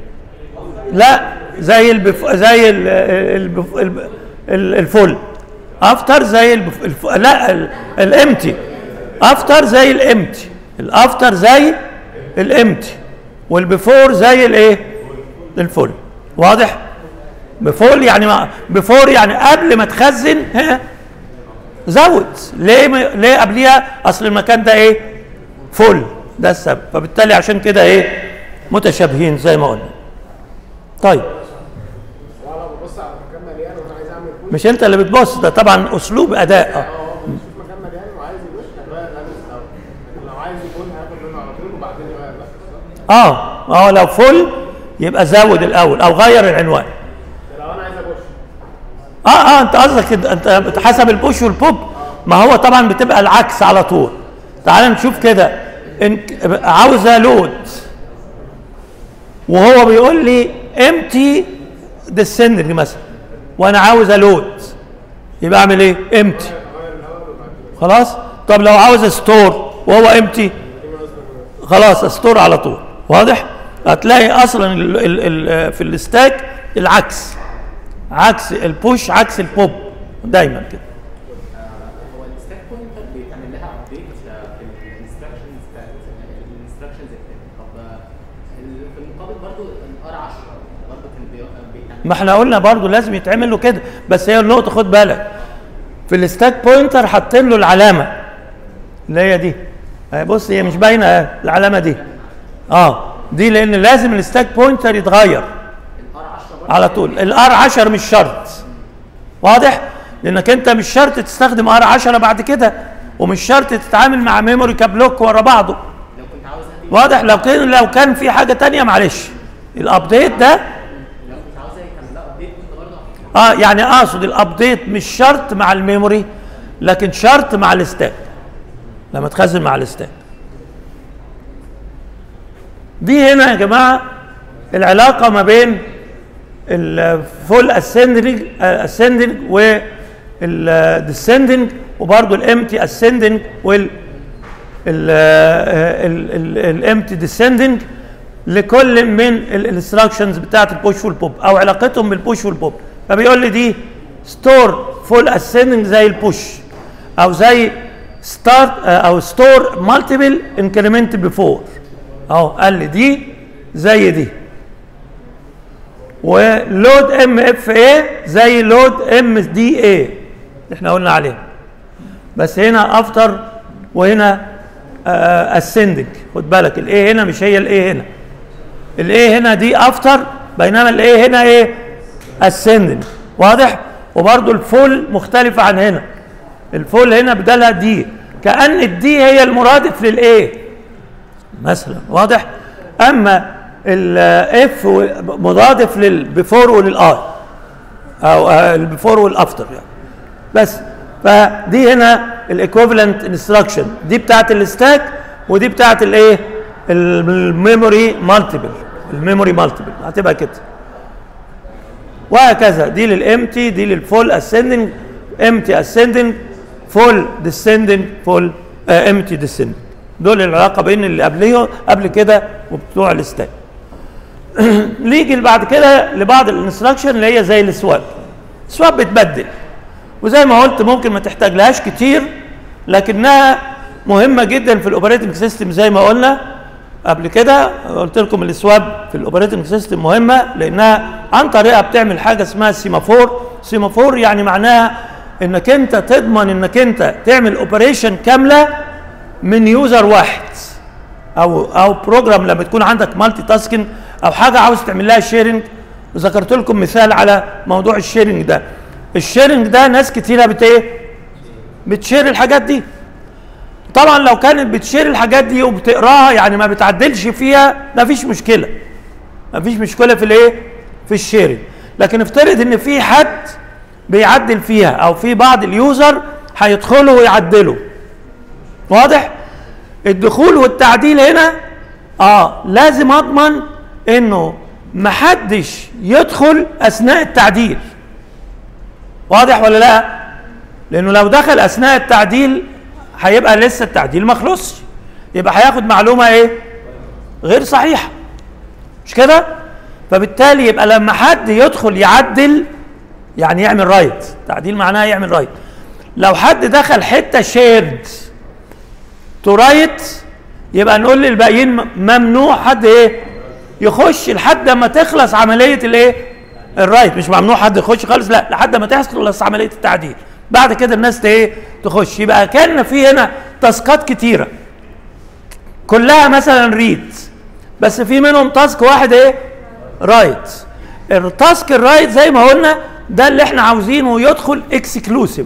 لا زي البف... زي ال... البف... الب... ال- الفل افتر زي البف... الف... لا ال... الامتي افتر زي الامتي الافتر زي الامتي والبفور زي الايه الفل واضح بفول يعني ما بفور يعني قبل ما تخزن ها زود ليه م... ليه قبليها اصل المكان ده ايه فل ده السبب فبالتالي عشان كده ايه متشابهين زي ما قلنا طيب وانا ببص على مكان مليان وانا عايز اعمل بوش مش انت اللي بتبص ده طبعا اسلوب اداء اه اه بشوف مكان مليان وعايز يبوش هغير الادرس الاول لكن لو عايز يكون هاخد منه على طول وبعدين يغير الادرس اه اه لو فل يبقى زود الاول او غير العنوان لو انا عايز ابوش اه اه انت قصدك كده انت حسب البوش والبوب ما هو طبعا بتبقى العكس على طول تعال نشوف كده إن عاوزه لود وهو بيقول لي امتي ديسندنج مثلا وانا عاوز لود يبقى اعمل ايه امتي خلاص طب لو عاوز ستور وهو امتي خلاص ستور على طول واضح هتلاقي اصلا ال ال ال في الستاك العكس عكس البوش عكس البوب دايما كده هو الستاك بوينتر بيتعمل لها ابديت في الانستراكشنز الانستراكشنز طب آه، ال- في المقابل برضو الار 10 برضو كان بي- بيتعمل ما احنا قلنا برضو لازم يتعمل له كده بس هي النقطه خد بالك في الستاك بوينتر حاطين له العلامه اللي هي دي اهي بص هي مش باينه اهي العلامه دي اه دي لان لازم الستاك بوينتر يتغير الار 10 برضو على طول الار 10 مش شرط واضح لانك انت مش شرط تستخدم ار 10 بعد كده ومش شرط تتعامل مع ميموري كبلوك ورا بعضه لو كنت عاوز اهدي واضح لو كان لو كان في حاجه تانية معلش الابديت ده لو كنت عاوز يعمل لها ابديت كنت برضو هحط اه يعني اقصد الابديت مش شرط مع الميموري لكن شرط مع الستاك لما تخزن مع الستاك دي هنا يا جماعه العلاقه ما بين الفول اسندنج اسندنج والديسندنج وبرضه الامتي اسندنج وال الامتي ديسندنج لكل من الانستراكشنز بتاعت البوش والبوب او علاقتهم بالبوش والبوب فبيقول لي دي ستور فول اسندنج زي البوش او زي ستارت او ستور مالتيبل انكريمنت بيفور اهو قال لي دي زي دي ولود ام اف اي زي لود ام دي اي احنا قلنا عليه بس هنا افتر وهنا اسندنج خد بالك الايه هنا مش هي الايه هنا الايه هنا دي افتر بينما الايه هنا ايه اسندنج واضح وبرضو الفول مختلفة عن هنا الفول هنا بدالها دي كأن الدي هي المرادف للايه مثلا واضح اما الاف مرادف للبيفور وللاي او البيفور والافتر يعني بس فدي هنا الايكوفالنت انستراكشن دي بتاعت الستاك ودي بتاعت الايه الميموري مالتيبل الميموري مالتيبل هتبقى كده وهكذا دي للامتي دي للفول اسندنج امتي اسندنج فول ديسندنج فول امتي ديسندنج دول العلاقه بين اللي قبليه قبل كده وبتوع الستاك نيجي بعد كده لبعض الانستراكشن اللي هي زي السواب السواب بتبدل وزي ما قلت ممكن ما تحتاج لهاش كتير لكنها مهمه جدا في الاوبريتنج سيستم زي ما قلنا قبل كده قلت لكم السواب في الاوبريتنج سيستم مهمه لانها عن طريقها بتعمل حاجه اسمها سيمافور سيمافور يعني معناها انك انت تضمن انك انت تعمل اوبريشن كامله من يوزر واحد او او بروجرام لما تكون عندك مالتي تاسكن او حاجه عاوز تعمل لها شيرنج وذكرت لكم مثال على موضوع الشيرنج ده الشيرنج ده ناس كتيره بت ايه بتشير الحاجات دي طبعا لو كانت بتشير الحاجات دي وبتقراها يعني ما بتعدلش فيها ما فيش مشكله ما فيش مشكله في الايه في الشيرنج لكن افترض ان في حد بيعدل فيها او في بعض اليوزر هيدخلوا ويعدلوا واضح الدخول والتعديل هنا اه لازم اضمن انه محدش يدخل اثناء التعديل واضح ولا لا لانه لو دخل اثناء التعديل هيبقى لسه التعديل ما خلصش يبقى هياخد معلومه ايه غير صحيحه مش كده فبالتالي يبقى لما حد يدخل يعدل يعني يعمل رايت تعديل معناها يعمل رايت لو حد دخل حته شيرد تو رايت يبقى نقول للباقيين ممنوع حد ايه يخش لحد ما تخلص عمليه الايه الرايت مش ممنوع حد يخش خالص لا لحد ما تخلص عمليه التعديل بعد كده الناس ايه تخش يبقى كان في هنا تاسكات كتيره كلها مثلا ريد بس في منهم تاسك واحد ايه رايت التاسك الرايت زي ما قلنا ده اللي احنا عاوزينه يدخل اكسكلوسيف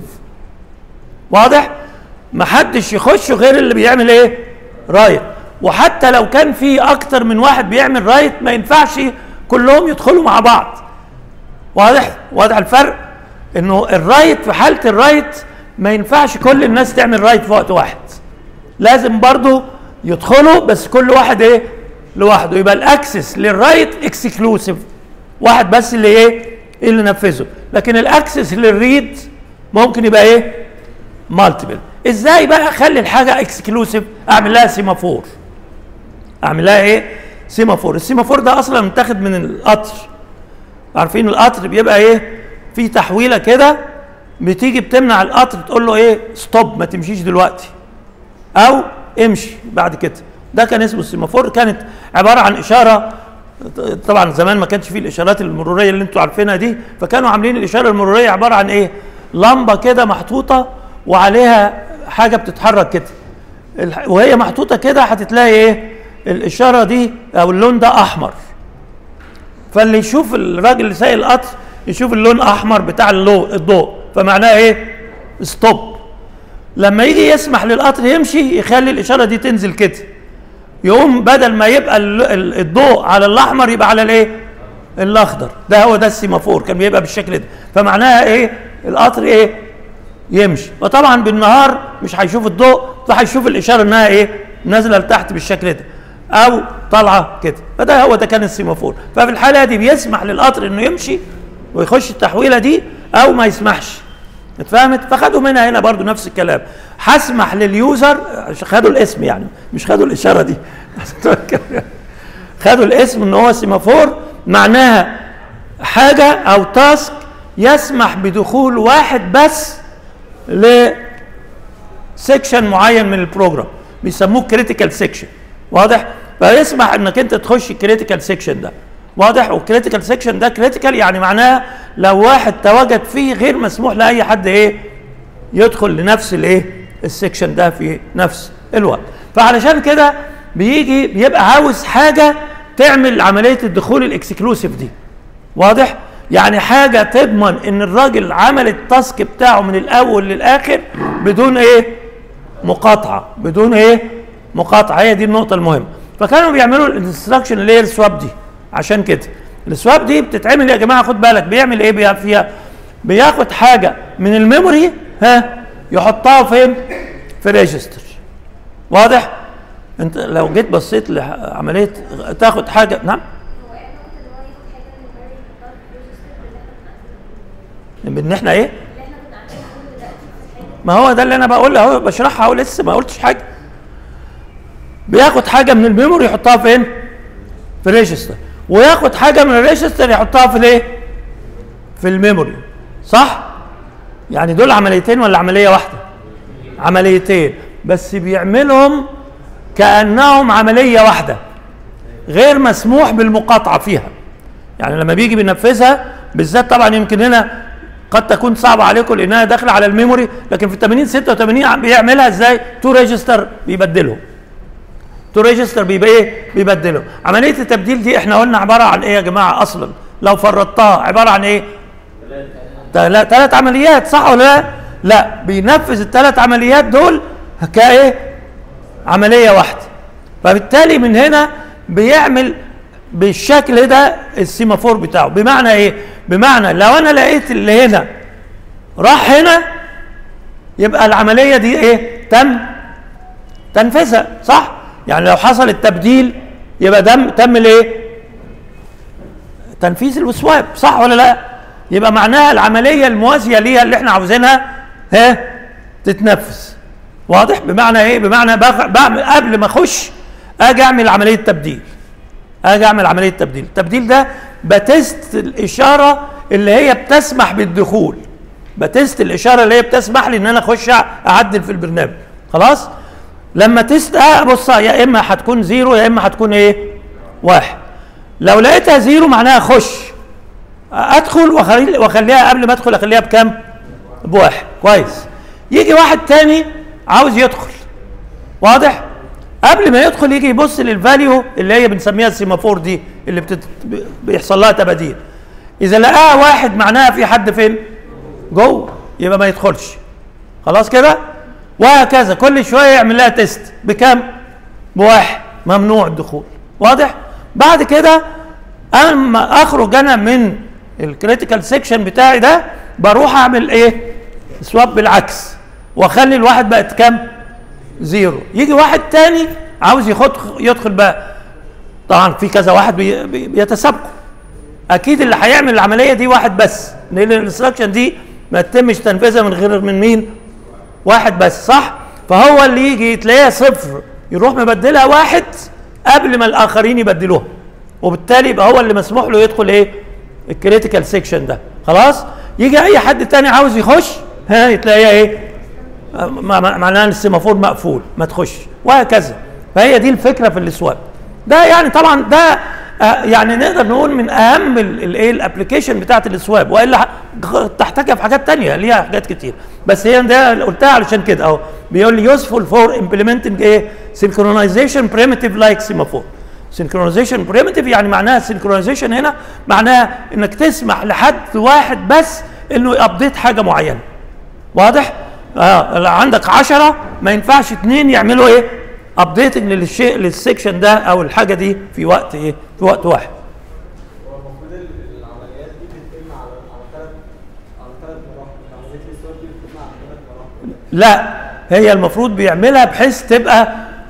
واضح محدش يخش غير اللي بيعمل ايه رايت وحتى لو كان في اكتر من واحد بيعمل رايت ما ينفعش كلهم يدخلوا مع بعض واضح واضح الفرق انه الرايت في حاله الرايت ما ينفعش كل الناس تعمل رايت في وقت واحد لازم برضو يدخلوا بس كل واحد ايه لوحده يبقى الاكسس للرايت اكسكلوسيف واحد بس اللي ايه اللي نفذه لكن الاكسس للريد ممكن يبقى ايه مالتيبل ازاي بقى اخلي الحاجه اكسكلوسيف اعمل لها سيمافور اعمل لها ايه سيمافور السيمافور ده اصلا متاخد من القطر عارفين القطر بيبقى ايه في تحويله كده بتيجي بتمنع القطر تقول له ايه ستوب ما تمشيش دلوقتي او امشي بعد كده ده كان اسمه السيمافور كانت عباره عن اشاره طبعا زمان ما كانش فيه الاشارات المروريه اللي انتوا عارفينها دي فكانوا عاملين الاشاره المروريه عباره عن ايه لمبه كده محطوطه وعليها حاجه بتتحرك كده الح- وهي محطوطه كده هتتلاقي ايه الاشاره دي او اللون ده احمر فاللي يشوف الراجل اللي سايق القطر يشوف اللون احمر بتاع اللو الضوء فمعناه ايه ستوب لما يجي يسمح للقطر يمشي يخلي الاشاره دي تنزل كده يقوم بدل ما يبقى ال- ال- الضوء على الاحمر يبقى على الايه الاخضر ده هو ده السيمافور كان بيبقى بالشكل ده فمعناها ايه القطر ايه يمشي وطبعا بالنهار مش هيشوف الضوء فهيشوف الاشاره انها ايه نازله لتحت بالشكل ده او طالعه كده فده هو ده كان السيمافور ففي الحاله دي بيسمح للقطر انه يمشي ويخش التحويله دي او ما يسمحش اتفهمت فخدوا منها هنا برضو نفس الكلام هسمح لليوزر خدوا الاسم يعني مش خدوا الاشاره دي خدوا الاسم ان هو سيمافور معناها حاجه او تاسك يسمح بدخول واحد بس لسكشن معين من البروجرام بيسموه كريتيكال سيكشن واضح فيسمح انك انت تخش الكريتيكال سيكشن ده واضح والكريتيكال سيكشن ده كريتيكال يعني معناه لو واحد تواجد فيه غير مسموح لاي حد ايه يدخل لنفس الايه السكشن ده في نفس الوقت فعلشان كده بيجي بيبقى عاوز حاجه تعمل عمليه الدخول الاكسكلوسيف دي واضح يعني حاجه تضمن ان الراجل عمل التاسك بتاعه من الاول للاخر بدون ايه مقاطعه بدون ايه مقاطعه هي دي النقطه المهمه فكانوا بيعملوا الانستراكشن اللي هي السواب دي عشان كده السواب دي بتتعمل يا جماعه خد بالك بيعمل ايه بيها فيها بياخد حاجه من الميموري ها يحطها فين في ريجستر واضح انت لو جيت بصيت لعمليه تاخد حاجه نعم هو احنا ممكن اللي هو ياخد حاجه من الميموري يحطها في الريجستر اللي احنا كنا عاملينه ان احنا ايه اللي احنا كنا عاملينه دلوقتي في الحاجه ما هو ده اللي انا بقول اهو بشرحها اهو لسه ما قلتش حاجه بياخد حاجه من الميموري يحطها فين في الريجستر وياخد حاجه من الريجستر يحطها في الايه في الميموري صح يعني دول عمليتين ولا عمليه واحده عمليتين بس بيعملهم كانهم عمليه واحده غير مسموح بالمقاطعه فيها يعني لما بيجي بينفذها بالذات طبعا يمكن هنا قد تكون صعبه عليكم لانها داخله على الميموري لكن في 80 86 عم بيعملها ازاي تو ريجستر بيبدلهم تو ريجستر بيبقى ايه بيبدله عمليه التبديل دي احنا قلنا عباره عن ايه يا جماعه اصلا لو فرضتها عباره عن ايه ثلاث عمليات صح ولا لا لا بينفذ الثلاث عمليات دول كايه عمليه واحده فبالتالي من هنا بيعمل بالشكل ده السيمافور بتاعه بمعنى ايه بمعنى لو انا لقيت اللي هنا راح هنا يبقى العمليه دي ايه تم تنفذها صح يعني لو حصل التبديل يبقى دم تم الايه تنفيذ الوسواب صح ولا لا يبقى معناها العمليه الموازيه ليها اللي احنا عاوزينها ها تتنفذ واضح بمعنى ايه بمعنى بخ- بعمل قبل ما اخش اجي اعمل عمليه تبديل اجي اعمل عمليه تبديل التبديل ده بتست الاشاره اللي هي بتسمح بالدخول بتست الاشاره اللي هي بتسمح لي ان انا اخش اعدل في البرنامج خلاص لما تست آه بص يا اما هتكون زيرو يا اما هتكون ايه واحد لو لقيتها زيرو معناها اخش ادخل وأخلي- واخليها قبل ما ادخل اخليها بكام بواحد كويس يجي واحد تاني عاوز يدخل واضح قبل ما يدخل يجي يبص للفاليو اللي هي بنسميها السيمافور دي اللي بتت... بيحصل لها تباديل اذا لقاها واحد معناها في حد فين جوه يبقى ما يدخلش خلاص كده وهكذا كل شويه يعمل لها تيست بكام بواحد ممنوع الدخول واضح بعد كده اما اخرج انا من الكريتيكال سيكشن بتاعي ده بروح اعمل ايه سواب بالعكس واخلي الواحد بقت كام زيرو يجي واحد تاني عاوز يخد يدخل بقى طبعا في كذا واحد بي بي بيتسابقوا اكيد اللي هيعمل العمليه دي واحد بس لان الانستراكشن دي ما تتمش تنفيذها من غير من مين واحد بس صح فهو اللي يجي تلاقيها صفر يروح مبدلها واحد قبل ما الاخرين يبدلوها وبالتالي يبقى هو اللي مسموح له يدخل ايه الكريتيكال سيكشن ده خلاص يجي اي حد تاني عاوز يخش ها تلاقيها ايه ما- ما- معناها ان السيمافور مقفول ما تخش وهكذا فهي دي الفكره في الاسواب ده يعني طبعا ده آه، يعني نقدر نقول من اهم الايه الابلكيشن بتاعت الاسواب والا ح- غ- تحتاجها في حاجات تانية ليها حاجات كتير بس هي ده اللي قلتها علشان كده اهو بيقول لي يوسفول فور امبلمنتنج ايه سينكرونايزيشن بريمتيف لايك سيمافور سينكرونايزيشن بريمتيف يعني معناها سينكرونايزيشن هنا معناها انك تسمح لحد واحد بس انه يابديت حاجه معينه واضح؟ اه لو عندك 10 ما ينفعش اثنين يعملوا ايه؟ ابديتنج للشيء للسكشن ده او الحاجه دي في وقت ايه؟ في وقت واحد. هو المفروض ال- العمليات دي بتتم على على ثلاث على ثلاث مراحل عمليه الصور دي بتتم على ثلاث مراحل لا هي المفروض بيعملها بحيث تبقى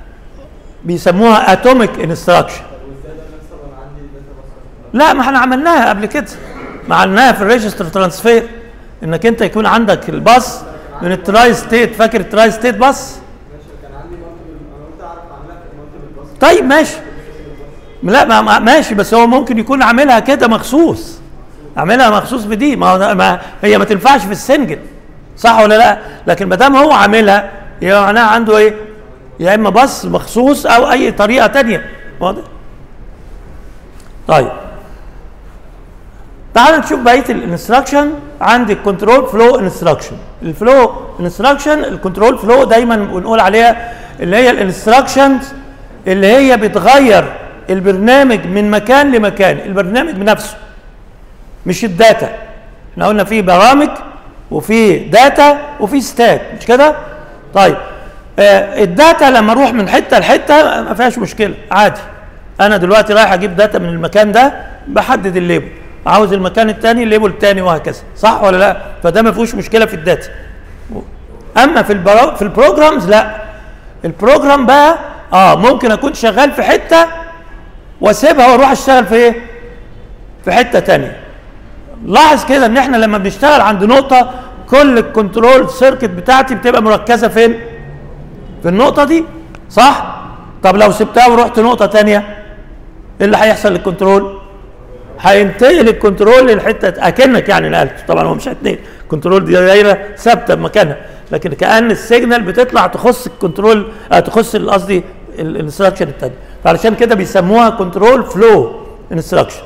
بيسموها اتوميك انستراكشن. طب وازاي ده بيحصل وانا عندي داتا بس لا ما احنا عملناها قبل كده ما عملناها في الريجستر ترانسفير انك انت يكون عندك الباص من التراي ستيت فاكر التراي ستيت باص؟ ماشي كان عندي مالتيبل انا قلت اعرف اعملها في مالتيبل باص طيب ماشي لا ما ما- ماشي بس هو ممكن يكون عاملها كده مخصوص عاملها مخصوص بدي ما, هو- ما هي ما تنفعش في السنجل صح ولا لا لكن ما دام هو عاملها يبقى معناها عنده ايه يا اما بص مخصوص او اي طريقه تانية واضح طيب تعال نشوف بقيه الانستراكشن عندي الكنترول فلو انستراكشن الفلو انستراكشن الكنترول فلو دايما بنقول عليها اللي هي الانستراكشنز اللي هي بتغير البرنامج من مكان لمكان البرنامج بنفسه مش الداتا احنا قلنا في برامج وفي داتا وفي ستات مش كده طيب آه الداتا لما اروح من حته لحته ما فيهاش مشكله عادي انا دلوقتي رايح اجيب داتا من المكان ده بحدد الليبل عاوز المكان الثاني الليبل الثاني وهكذا صح ولا لا فده ما فيهوش مشكله في الداتا اما في البرا... في البروجرامز لا البروجرام بقى اه ممكن اكون شغال في حته واسيبها واروح اشتغل في ايه في حته تانية لاحظ كده ان احنا لما بنشتغل عند نقطه كل الكنترول سيركت بتاعتي بتبقى مركزه فين في النقطه دي صح طب لو سبتها ورحت نقطه تانية ايه اللي هيحصل للكنترول هينتقل الكنترول للحته اكنك يعني نقلته طبعا هو مش هيتنقل الكنترول دي دايره ثابته بمكانها لكن كان السيجنال بتطلع تخص الكنترول آه تخص ال- قصدي الانستراكشن الثاني فعلشان كده بيسموها كنترول فلو انستراكشن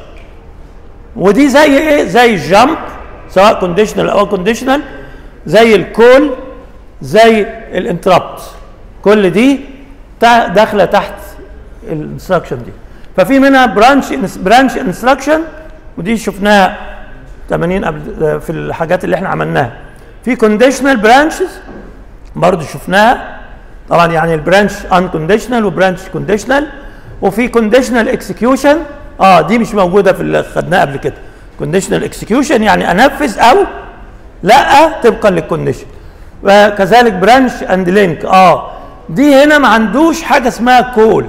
ودي زي ايه زي الجامب سواء كونديشنال او كونديشنال زي الكول زي الانتربت كل دي تا- داخله تحت الانستراكشن دي ففي منها برانش برانش انستراكشن ودي شفناها 80 قبل في الحاجات اللي احنا عملناها في كونديشنال برانشز برضه شفناها طبعا يعني البرانش ان كونديشنال وبرانش كونديشنال وفي كونديشنال اكسكيوشن اه دي مش موجوده في اللي خدناه قبل كده كونديشنال اكسكيوشن يعني انفذ او لا طبقا للكونديشن وكذلك برانش اند لينك اه دي هنا ما عندوش حاجه اسمها كول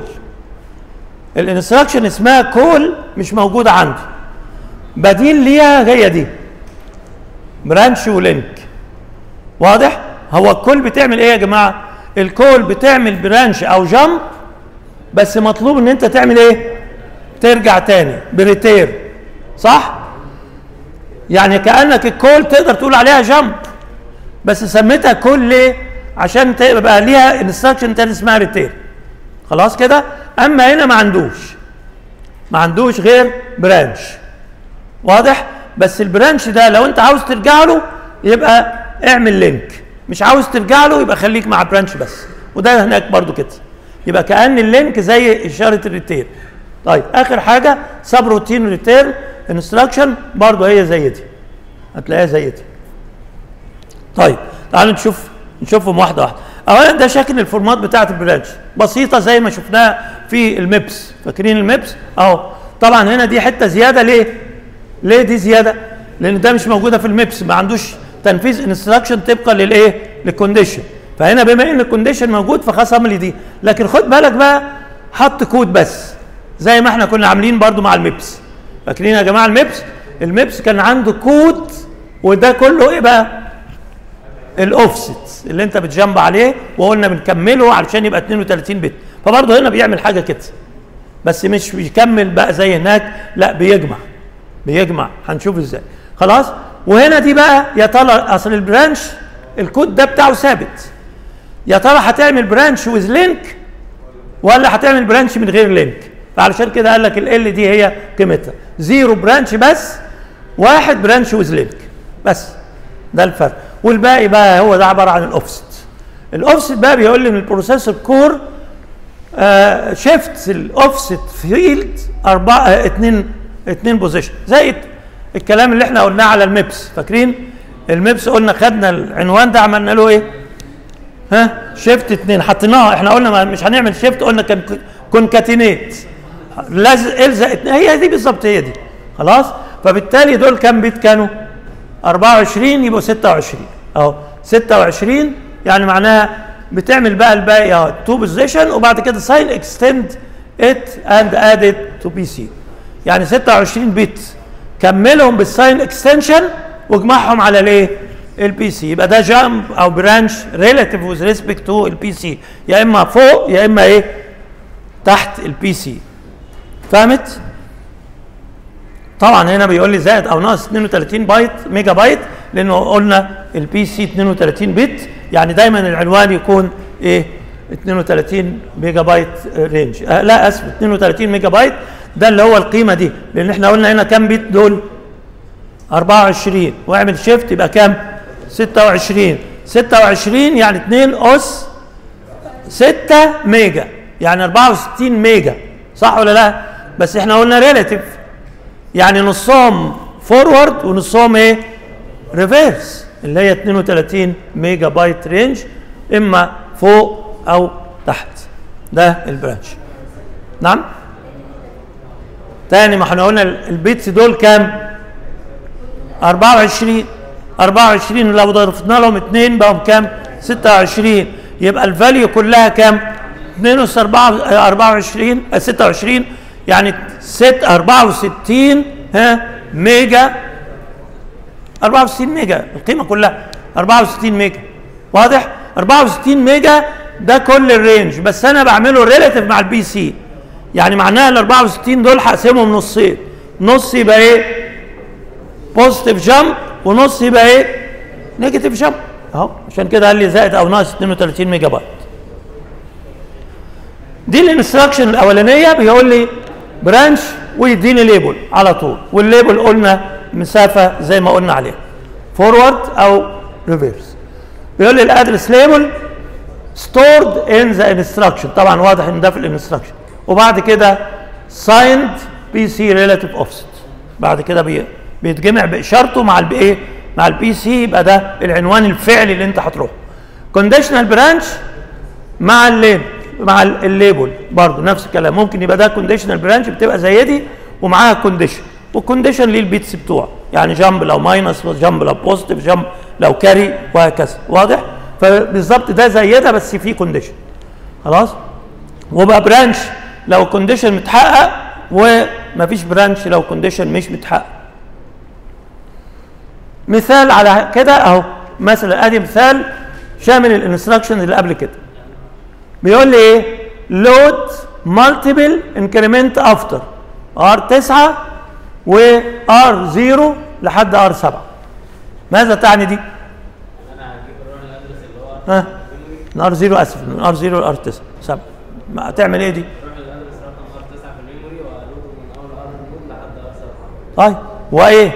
الانستراكشن اسمها كول مش موجوده عندي بديل ليها هي دي برانش ولينك واضح هو الكول بتعمل ايه يا جماعه الكول بتعمل برانش او جامب بس مطلوب ان انت تعمل ايه ترجع تاني بريتير صح يعني كانك الكول تقدر تقول عليها جامب بس سميتها كول ليه عشان تبقى ليها انستراكشن تاني اسمها ريتير خلاص كده اما هنا ما عندوش ما عندوش غير برانش واضح بس البرانش ده لو انت عاوز ترجع له يبقى اعمل لينك مش عاوز ترجع له يبقى خليك مع برانش بس وده هناك برضو كده يبقى كأن اللينك زي اشارة الريتير طيب اخر حاجة سب روتين ريتير انستراكشن برضو هي زي دي هتلاقيها زي دي طيب تعالوا نشوف نشوفهم واحده واحده اولا ده شكل الفورمات بتاعه البرانش بسيطه زي ما شفناها في الميبس فاكرين الميبس اهو طبعا هنا دي حته زياده ليه ليه دي زياده لان ده مش موجوده في الميبس ما عندوش تنفيذ انستراكشن طبقا للايه للكونديشن فهنا بما ان الكونديشن موجود فخلاص اعمل دي لكن خد بالك بقى حط كود بس زي ما احنا كنا عاملين برضو مع الميبس فاكرين يا جماعه الميبس الميبس كان عنده كود وده كله ايه بقى الاوفست اللي انت بتجنب عليه وقلنا بنكمله علشان يبقى 32 بت فبرضه هنا بيعمل حاجه كده بس مش بيكمل بقى زي هناك لا بيجمع بيجمع هنشوف ازاي خلاص وهنا دي بقى يا ترى اصل البرانش الكود ده بتاعه ثابت يا ترى هتعمل برانش ويز لينك ولا هتعمل برانش من غير لينك فعلشان كده قال لك ال دي هي قيمتها زيرو برانش بس واحد برانش ويز لينك بس ده الفرق والباقي بقى هو ده عباره عن الاوفست الاوفست بقى بيقول لي ان البروسيسور كور آه شيفت الاوفست فيلد أربعة آه اتنين اتنين بوزيشن زي الكلام اللي احنا قلناه على الميبس فاكرين الميبس قلنا خدنا العنوان ده عملنا له ايه ها شيفت اتنين حطيناها احنا قلنا ما مش هنعمل شيفت قلنا كان كونكاتينيت لازق الزق اتنين هي دي بالظبط هي دي خلاص فبالتالي دول كام بيت كانوا 24 يبقوا 26 اهو 26 يعني معناها بتعمل بقى الباقي اهو تو بوزيشن وبعد كده ساين اكستند ات اند اد تو بي سي يعني 26 بت كملهم بالساين اكستنشن واجمعهم على الايه؟ البي سي يبقى ده جامب او برانش ريلاتيف وذ ريسبكت تو البي سي يا اما فوق يا اما ايه؟ تحت البي سي فهمت؟ طبعا هنا بيقول لي زائد او ناقص 32 بايت ميجا بايت لانه قلنا البي سي 32 بت يعني دايما العنوان يكون ايه 32 ميجا بايت رينج آه لا اسف 32 ميجا بايت ده اللي هو القيمه دي لان احنا قلنا هنا كام بت دول 24 واعمل شيفت يبقى كام 26 26 يعني 2 اس 6 ميجا يعني 64 ميجا صح ولا لا بس احنا قلنا ريلاتيف يعني نصهم فورورد ونصهم ايه ريفيرس اللي هي 32 ميجا بايت رينج اما فوق او تحت ده البرانش نعم تاني ما احنا قلنا البيتس دول كام 24 24 لو ضربنا لهم 2 بقوا كام 26 يبقى الفاليو كلها كام 2 اس 24 آه، 26 يعني 6 64 ها ميجا 64 ميجا القيمه كلها 64 ميجا واضح 64 ميجا ده كل الرينج بس انا بعمله ريلاتيف مع البي سي يعني معناها ال 64 دول هقسمهم نصين نص يبقى ايه بوزيتيف جامب ونص يبقى ايه نيجاتيف جامب اهو عشان كده قال لي زائد او ناقص 32 ميجا بايت دي الانستراكشن الاولانيه بيقول لي برانش ويديني ليبل على طول والليبل قلنا مسافه زي ما قلنا عليها فورورد او ريفيرس بيقول لي الادرس ليبل stored in the instruction طبعا واضح ان ده في الانستراكشن وبعد كده signed PC relative offset بعد كده بي بيتجمع باشارته مع البي ايه مع البي سي يبقى ده العنوان الفعلي اللي انت هتروحه كونديشنال برانش مع الليبل مع ال- الليبل برضه نفس الكلام ممكن يبقى ده كونديشنال برانش بتبقى زي دي ومعاها كونديشن والكونديشن ليه البيتس بتوعه يعني جامب لو ماينس جامب لو بوزيتيف جامب لو كاري وهكذا واضح فبالظبط ده زي ده بس فيه كونديشن خلاص وبقى برانش لو كونديشن متحقق ومفيش برانش لو كونديشن مش متحقق مثال على كده اهو مثلا ادي مثال شامل الانستراكشن اللي قبل كده بيقول لي ايه لود مالتيبل انكريمنت افتر ار 9 وار 0 لحد ار 7 ماذا تعني دي؟ انا هجيب الرقم الادرس اللي هو ها من ار 0 اسف من ار 0 لار 9 7 ما هتعمل ايه دي؟ روح الادرس رقم ار 9 في الميموري والوده من اول ار نود لحد ار 7 طيب وايه؟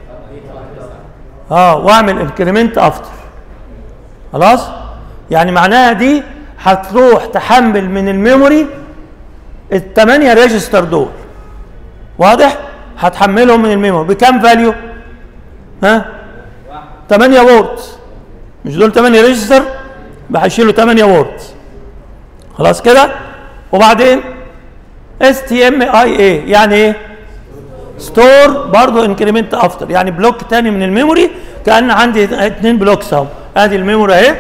اه واعمل انكريمنت افتر خلاص؟ يعني معناها دي هتروح تحمل من الميموري الثمانية ريجستر دول واضح؟ هتحملهم من الميموري بكام فاليو؟ ها؟ 8 وورد مش دول 8 ريجستر يبقى هيشيلوا 8 وورد خلاص كده؟ وبعدين اس تي ام اي اي يعني ايه؟ ستور برضه انكريمنت افتر يعني بلوك تاني من الميموري كان عندي اتنين بلوكس اهو ادي الميموري اهي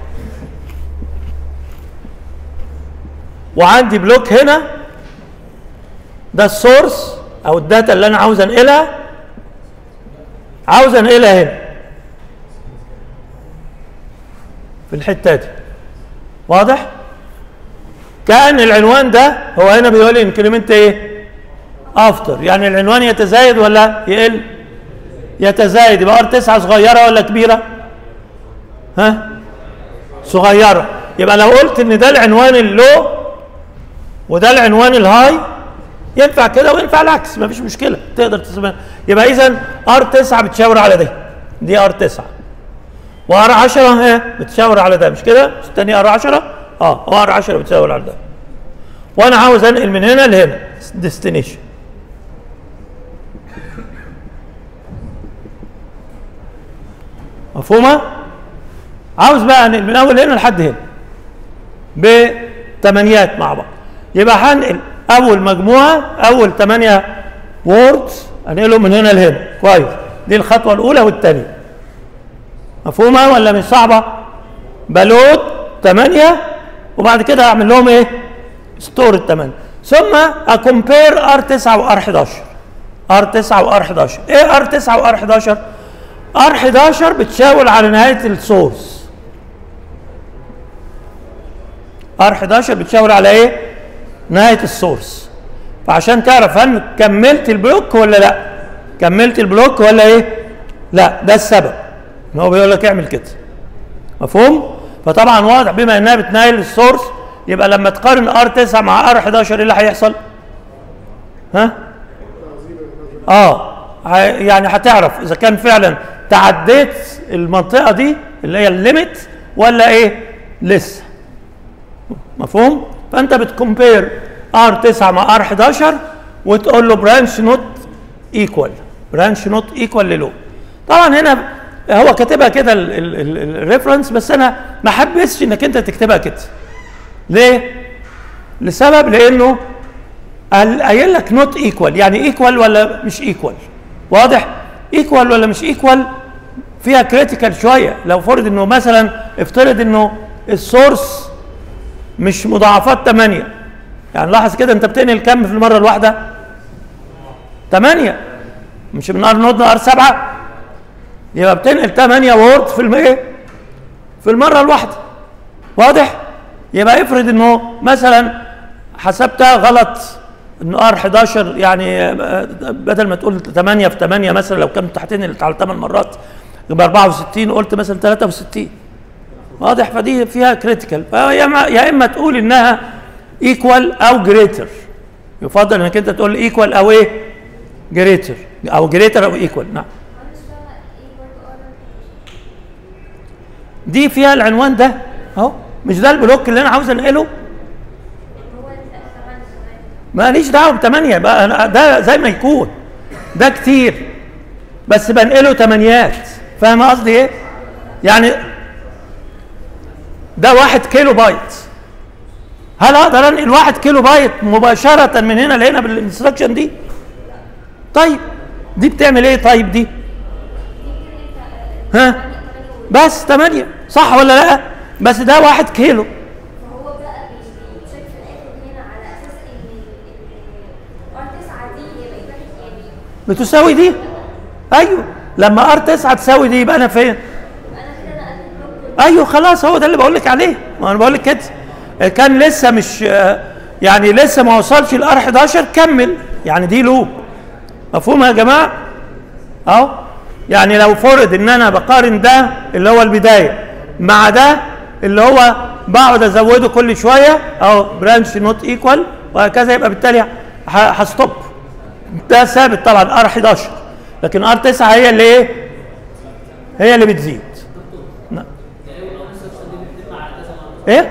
وعندي بلوك هنا ده السورس او الداتا اللي انا عاوز انقلها عاوز انقلها هنا في الحته دي واضح كان العنوان ده هو هنا بيقول لي انكريمنت ايه افتر يعني العنوان يتزايد ولا يقل يتزايد يبقى ار 9 صغيره ولا كبيره ها صغيره يبقى لو قلت ان ده العنوان اللو وده العنوان الهاي ينفع كده وينفع العكس مفيش مشكله تقدر تسمع يبقى اذا ار 9 بتشاور على دي دي ار 9 وار 10 ها بتشاور على ده مش كده الثاني ار 10 اه وار 10 بتشاور على ده وانا عاوز انقل من هنا لهنا ديستنيشن مفهومه عاوز بقى انقل من اول هنا لحد هنا بثمانيات مع بعض يبقى هنقل اول مجموعه اول ثمانيه ووردز هنقلهم من هنا لهنا كويس دي الخطوه الاولى والثانيه مفهومه ولا مش صعبه بلود ثمانيه وبعد كده اعمل لهم ايه ستور الثمانيه ثم اكمبير ار 9 وار 11 ار 9 وار 11 ايه ار 9 وار 11 ار 11 بتشاور على نهايه السورس ار 11 بتشاور على ايه نهايه السورس فعشان تعرف هل كملت البلوك ولا لا كملت البلوك ولا ايه لا ده السبب ان هو بيقول لك اعمل كده مفهوم فطبعا واضح بما انها بتنايل السورس يبقى لما تقارن ار 9 مع ار 11 ايه اللي هيحصل ها اه ه- يعني هتعرف اذا كان فعلا تعديت المنطقه دي اللي هي الليميت ولا ايه لسه مفهوم فانت بتكمبير ار 9 مع ار 11 وتقول له برانش نوت ايكوال برانش نوت ايكوال للو طبعا هنا هو كاتبها كده الريفرنس بس انا ما حبسش انك انت تكتبها كده ليه لسبب لانه قال- قايل لك نوت ايكوال يعني ايكوال ولا مش ايكوال واضح ايكوال ولا مش ايكوال فيها كريتيكال شويه لو فرض انه مثلا افترض انه السورس مش مضاعفات 8 يعني لاحظ كده انت بتنقل كم في المره الواحده 8 مش من ار نود ار 7 يبقى بتنقل 8 وورد في المية في المره الواحده واضح يبقى افرض انه مثلا حسبتها غلط انه ار 11 يعني آه، بدل ما تقول 8 في 8 مثلا لو كانت هتنقل على 8 مرات يبقى 64 قلت مثلا 63 واضح فدي فيها كريتيكال فيا إما- يا اما تقول انها ايكوال او جريتر يفضل انك انت تقول ايكوال او ايه جريتر او جريتر او ايكوال نعم انا مش فاهمه ايه برضه ار دي فيها العنوان ده اهو مش ده البلوك اللي انا عاوز انقله هو كمان كمان ماليش دعوه بثمانيه بقى أنا ده زي ما يكون ده كتير بس بنقله تمانيات فاهم قصدي ايه؟ يعني ده واحد كيلو بايت هل اقدر انقل واحد كيلو بايت مباشره من هنا لهنا بالانستراكشن دي؟ طيب دي بتعمل ايه طيب دي؟ ها؟ بس 8 صح ولا لا؟ بس ده واحد كيلو فهو بقى بيتشيك في الاخر هنا على اساس ان ار 9 دي يبقى يبقى يعني بتساوي دي ايوه لما ار 9 تساوي دي يبقى انا فين؟ يبقى انا كده نقلت البلوك كله ايوه خلاص هو ده اللي بقول لك عليه ما انا بقول لك كده كان لسه مش آه، يعني لسه ما وصلش الار 11 كمل يعني دي لوب مفهوم يا جماعه اهو يعني لو فرض ان انا بقارن ده اللي هو البدايه مع ده اللي هو بقعد ازوده كل شويه اهو برانش نوت ايكوال وهكذا يبقى بالتالي ه- هستوب ده ثابت طبعا ار 11 لكن ار 9 هي اللي ايه هي اللي بتزيد نعم. ايه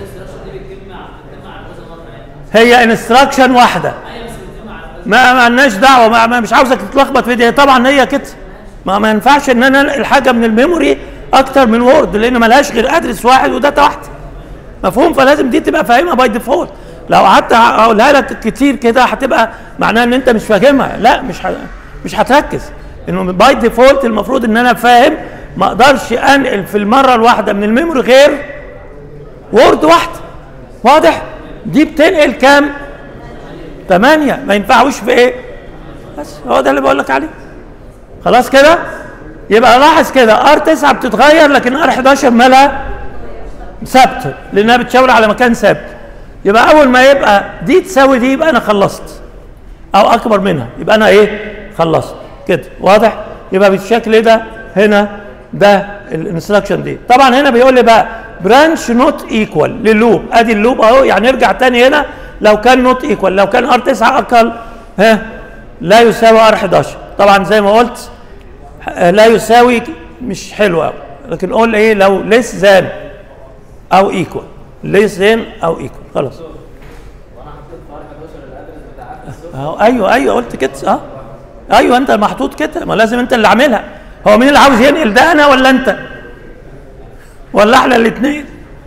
هي انستراكشن واحده ما ما لناش دعوه ما ما مش عاوزك تتلخبط في دي طبعا هي كده ما ما ينفعش ان انا انقل حاجه من الميموري اكتر من وورد لان ملهاش غير ادرس واحد وداتا واحده مفهوم فلازم دي تبقى فاهمها باي ديفولت لو قعدت اقولها لك كتير كده هتبقى معناها ان انت مش فاهمها لا مش ه... مش هتركز انه باي ديفولت المفروض ان انا فاهم ما اقدرش انقل في المره الواحده من الميموري غير وورد واحده واضح دي بتنقل كام 8 ما ينفعوش في ايه بس هو ده اللي بقول لك عليه خلاص كده يبقى لاحظ كده ار 9 بتتغير لكن ار 11 مالها ثابته لانها بتشاور على مكان ثابت يبقى اول ما يبقى دي تساوي دي يبقى انا خلصت او اكبر منها يبقى انا ايه خلصت كده واضح يبقى بالشكل ده هنا ده الانستراكشن دي طبعا هنا بيقول لي بقى برانش نوت ايكوال للوب ادي اللوب اهو يعني نرجع تاني هنا لو كان نوت ايكوال لو كان ار 9 اقل ها لا يساوي ار 11 طبعا زي ما قلت آه، لا يساوي مش حلو قوي لكن قول ايه لو ليس ذان او ايكوال ليس ذان او ايكوال خلاص وانا حطيت في ار 11 الادرس بتاع السوق أهو ايوه ايوه قلت كده اه ايوه انت محطوط كده ما لازم انت اللي عاملها هو مين اللي عاوز ينقل ده انا ولا انت ولا احنا الاثنين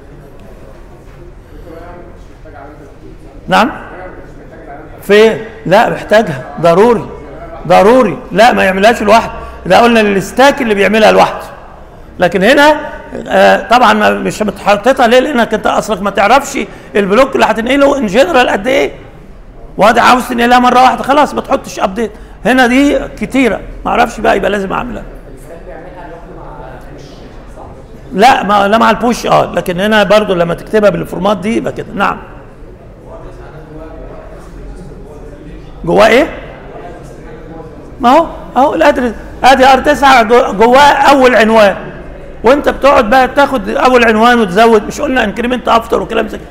نعم فين لا محتاجها ضروري ضروري لا ما يعملهاش لوحده ده قلنا للستاك اللي بيعملها لوحده لكن هنا آه طبعا ما مش متحططها ليه لانك انت اصلك ما تعرفش البلوك اللي هتنقله ان جنرال قد ايه وادي عاوز تنقلها مره واحده خلاص ما تحطش ابديت هنا دي كتيره ما اعرفش بقى يبقى لازم اعملها لا ما لا مع البوش اه لكن هنا برضو لما تكتبها بالفورمات دي يبقى كده نعم جواه ايه ما هو اهو الادرس ادي ار 9 جو- جواه اول عنوان وانت بتقعد بقى تاخد اول عنوان وتزود مش قلنا انكريمنت افتر وكلام زي كده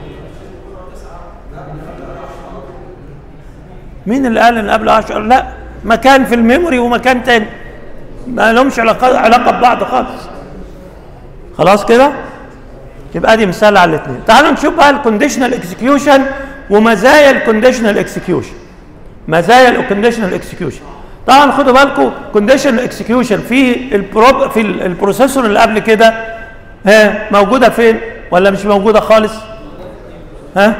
مين اللي قال ان قبل 10 لا مكان في الميموري ومكان تاني ما لهمش علاقه علاقه ببعض خالص خلاص كده يبقى دي مثال على الاثنين تعالوا نشوف بقى الكونديشنال اكسكيوشن ومزايا الكونديشنال اكسكيوشن مزايا الكونديشنال اكسكيوشن طبعا خدوا بالكم كونديشنال اكسكيوشن في البروب في ال- البروسيسور اللي قبل كده ها موجوده فين ولا مش موجوده خالص ها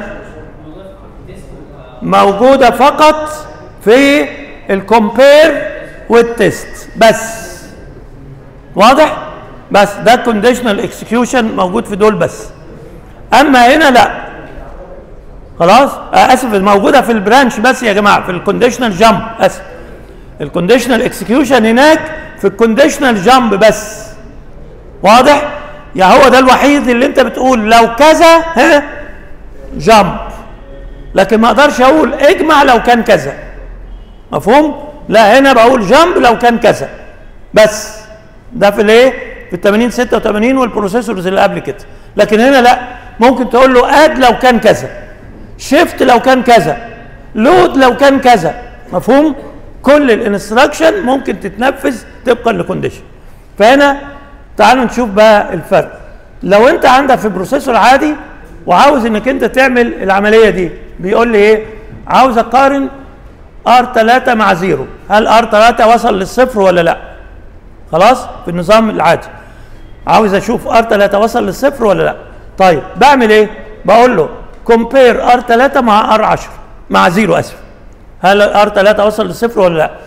موجوده فقط في الكومبير والتست بس واضح بس ده كونديشنال اكسكيوشن موجود في دول بس اما هنا لا خلاص آه اسف موجوده في البرانش بس يا جماعه في الكونديشنال جامب اسف الكونديشنال اكسكيوشن هناك في الكونديشنال جامب بس واضح يا هو ده الوحيد اللي انت بتقول لو كذا ها جامب لكن ما اقدرش اقول اجمع لو كان كذا مفهوم لا هنا بقول جامب لو كان كذا بس ده في الايه في ال 80 86 والبروسيسورز اللي قبل كده لكن هنا لا ممكن تقول له اد لو كان كذا شيفت لو كان كذا لود لو كان كذا مفهوم كل الانستراكشن ممكن تتنفذ طبقا لكونديشن فهنا تعالوا نشوف بقى الفرق لو انت عندك في بروسيسور عادي وعاوز انك انت تعمل العمليه دي بيقول لي ايه عاوز اقارن ار 3 مع زيرو هل ار 3 وصل للصفر ولا لا خلاص في النظام العادي عاوز اشوف ار 3 وصل للصفر ولا لا طيب بعمل ايه بقول له كومبير ار 3 مع ار 10 مع زيرو اسف هل ار 3 وصل للصفر ولا لا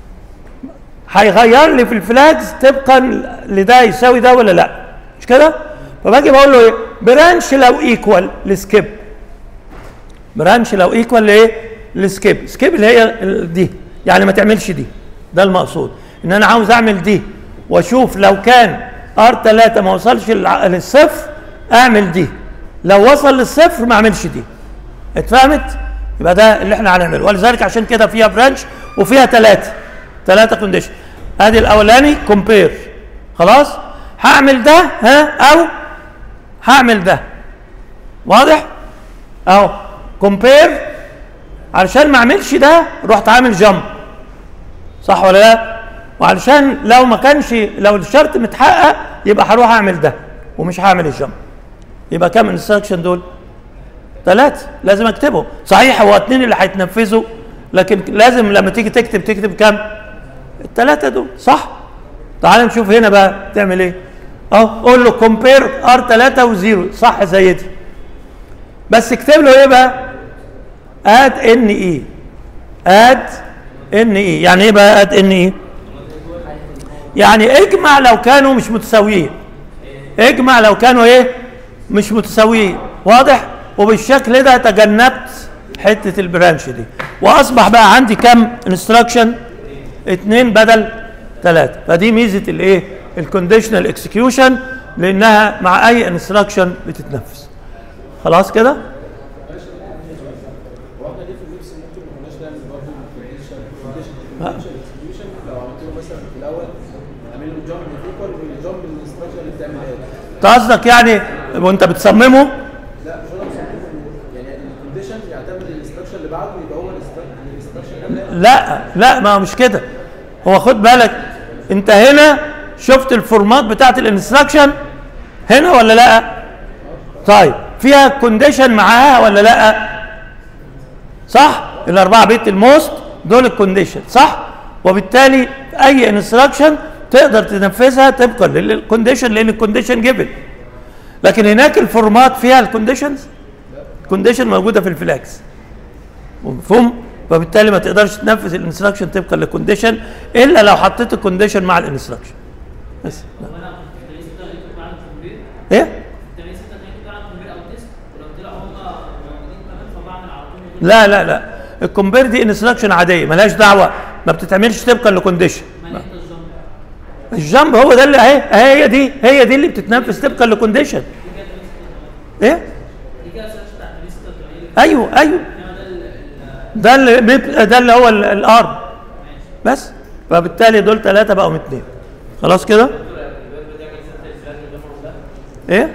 هيغير لي في الفلاجز طبقا لده يساوي ده ولا لا مش كده فباجي بقول له ايه برانش لو ايكوال لسكيب برانش لو ايكوال لايه لسكيب سكيب اللي هي ال- دي يعني ما تعملش دي ده المقصود ان انا عاوز اعمل دي واشوف لو كان ار 3 ما وصلش للع- للصفر اعمل دي لو وصل للصفر ما اعملش دي اتفهمت يبقى ده اللي احنا هنعمله ولذلك عشان كده فيها برانش وفيها ثلاثه ثلاثه كونديشن ادي الاولاني كومبير خلاص هعمل ده ها او هعمل ده واضح اهو كومبير علشان ما اعملش ده رحت عامل جامب صح ولا لا وعلشان لو ما كانش لو الشرط متحقق يبقى هروح اعمل ده ومش هعمل الجامب يبقى كام انستراكشن دول ثلاثة لازم اكتبهم صحيح هو اتنين اللي هيتنفذوا لكن لازم لما تيجي تكتب تكتب كام الثلاثة دول صح تعال نشوف هنا بقى تعمل ايه اهو قول له كومبير ار 3 وزيرو صح زي دي بس اكتب له ايه بقى اد ان اي اد ان اي يعني ايه بقى اد ان اي يعني اجمع لو كانوا مش متساويين اجمع لو كانوا ايه مش متساويين واضح وبالشكل ده تجنبت حته البرانش دي واصبح بقى عندي كام انستراكشن اتنين بدل ثلاثة فدي ميزة الايه الكونديشنال اكسكيوشن لانها مع اي انستراكشن بتتنفذ خلاص كده واحنا ليه في اللبس ممكن ما كناش نعمل برضه الكونديشن الكونديشن اكسكيوشن لو عملت له مثلا في الاول اعمل له جامب ايكوال والجامب الانستراكشن اللي بتعملها له انت قصدك يعني وانت بتصممه لا مش انا بصممه يعني الكونديشن يعتمد الانستراكشن اللي بعده يبقى هو الانستراكشن قبل لا لا ما هو مش كده هو خد بالك انت هنا شفت الفورمات بتاعت الانستراكشن هنا ولا لا طيب فيها كونديشن معاها ولا لا صح الاربعه بيت الموست دول الكونديشن صح وبالتالي اي انستراكشن تقدر تنفذها طبقا للكونديشن لان الكونديشن جيفن لكن هناك الفورمات فيها الكونديشنز الكونديشن موجوده في الفلاكس مفهوم فبالتالي ما تقدرش تنفذ الانستراكشن طبقا للكونديشن الا لو حطيت الكونديشن مع الانستراكشن بس لا. وانا كنت في 86 كنت بعمل كومبير ايه في 86 كنت بعمل كومبير او تيست ولو طلعوا هم موجودين كمان فبعمل على طول لا لا لا الكومبير دي انستراكشن عاديه ملهاش دعوه ما بتتعملش طبقا لكونديشن ما انت الجنب الجامب هو ده اللي اهي هي دي هي دي اللي بتتنفذ طبقا لكونديشن ايه دي كده سيرش بتاعت 86 ايوه ايوه انما ده ال- ال- ده اللي بيب- ده اللي هو الار بس فبالتالي دول ثلاثه بقوا اثنين خلاص كده ايه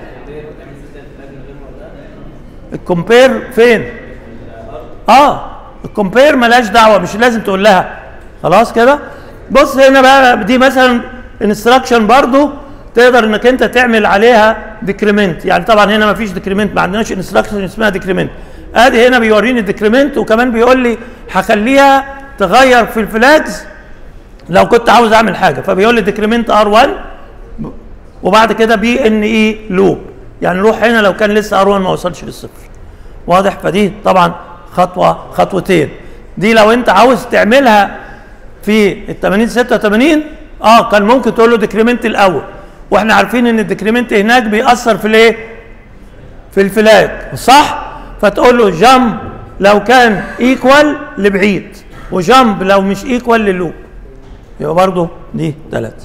الكومبير فين اه الكومبير ملهاش دعوه مش لازم تقول لها خلاص كده بص هنا بقى دي مثلا انستراكشن برضو تقدر انك انت تعمل عليها ديكريمنت يعني طبعا هنا ما فيش ديكريمنت ما عندناش انستراكشن اسمها ديكريمنت ادي هنا بيوريني الديكريمنت وكمان بيقول لي هخليها تغير في الفلاجز لو كنت عاوز اعمل حاجه فبيقول لي ديكريمنت ار 1 وبعد كده بي ان اي لوب يعني نروح هنا لو كان لسه ار 1 ما وصلش للصفر واضح فدي طبعا خطوه خطوتين دي لو انت عاوز تعملها في ال 80 86 اه كان ممكن تقول له ديكريمنت الاول واحنا عارفين ان الديكريمنت هناك بيأثر في الايه؟ في الفلاج صح؟ فتقول له جامب لو كان ايكوال لبعيد وجامب لو مش ايكوال للوب يبقى برضه دي ثلاثة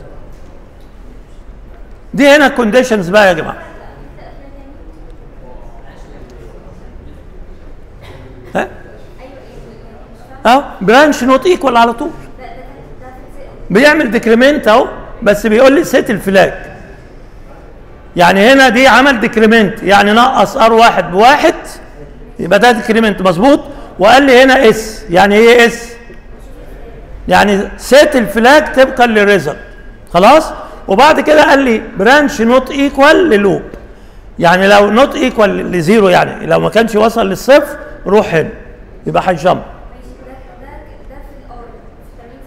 دي هنا كونديشنز بقى يا جماعه ها ايوه ايه مش فاهمه اه برانش نوت ايكوال على طول ده ده ده في السي- بيعمل ديكريمنت اهو بس بيقول لي سيت الفلاج يعني هنا دي عمل ديكريمنت يعني نقص ار واحد بواحد يبقى ده ديكريمنت مظبوط وقال لي هنا اس يعني ايه اس يعني سيت الفلاج طبقا للريزلت خلاص وبعد كده قال لي برانش نوت ايكوال للوب يعني لو نوت ايكوال لزيرو يعني لو ما كانش وصل للصفر روح هنا يبقى هيجمب ماشي ده ده ده في الار في 80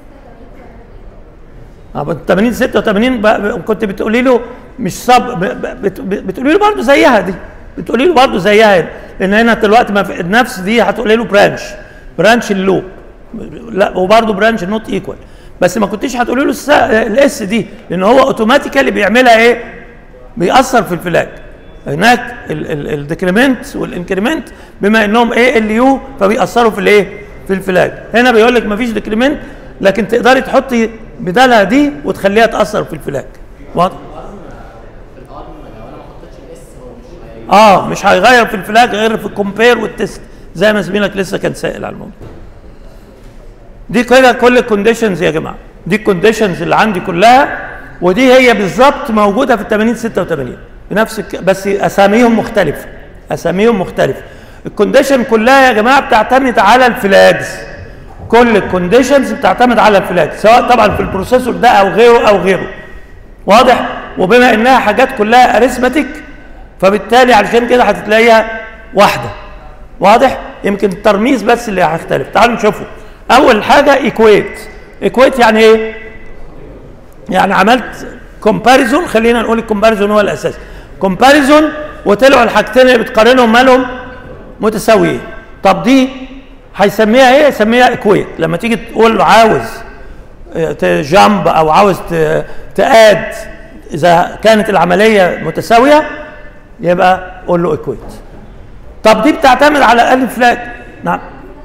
86 اه 80 86 بقى- بقى كنت بتقولي له مش صب ب- ب- بت- بتقولي له برضه زيها دي بتقولي له برضه زيها هنا لان هنا دلوقتي ما في النفس دي هتقولي له برانش برانش اللوب لا وبرضه برانش نوت ايكوال بس ما كنتيش هتقولي له الس- الاس دي لان هو اوتوماتيكالي بيعملها ايه؟ بيأثر في الفلاج هناك الديكريمنت والانكريمنت بما انهم ايه ال يو فبيأثروا في الايه؟ في الفلاج هنا بيقول لك مفيش ديكريمنت لكن تقدري تحطي بدالها دي وتخليها تأثر في الفلاج واضح؟ في الار لو انا ما حطيتش الاس هو مش هي- اه مش هيغير في الفلاج غير في الكومبير والتست زي ما زميلك لسه كان سائل على الموضوع دي كده كل الكونديشنز يا جماعه دي الكونديشنز اللي عندي كلها ودي هي بالظبط موجوده في ال 80 86 بنفس الك... بس اساميهم مختلفه اساميهم مختلفه الكونديشن كلها يا جماعه بتعتمد على الفلاجز كل الكونديشنز بتعتمد على الفلاج سواء طبعا في البروسيسور ده او غيره او غيره واضح وبما انها حاجات كلها اريثماتيك فبالتالي علشان كده هتتلاقيها واحده واضح يمكن الترميز بس اللي هيختلف تعالوا نشوفه اول حاجه ايكويت ايكويت يعني ايه يعني عملت كومباريزون خلينا نقول الكومباريزون هو الاساس كومباريزون وطلعوا الحاجتين اللي بتقارنهم مالهم متساويين طب دي هيسميها ايه يسميها ايكويت لما تيجي تقول له عاوز تجامب او عاوز ت- تاد اذا كانت العمليه متساويه يبقى قول له ايكويت طب دي بتعتمد على الف فلاج نعم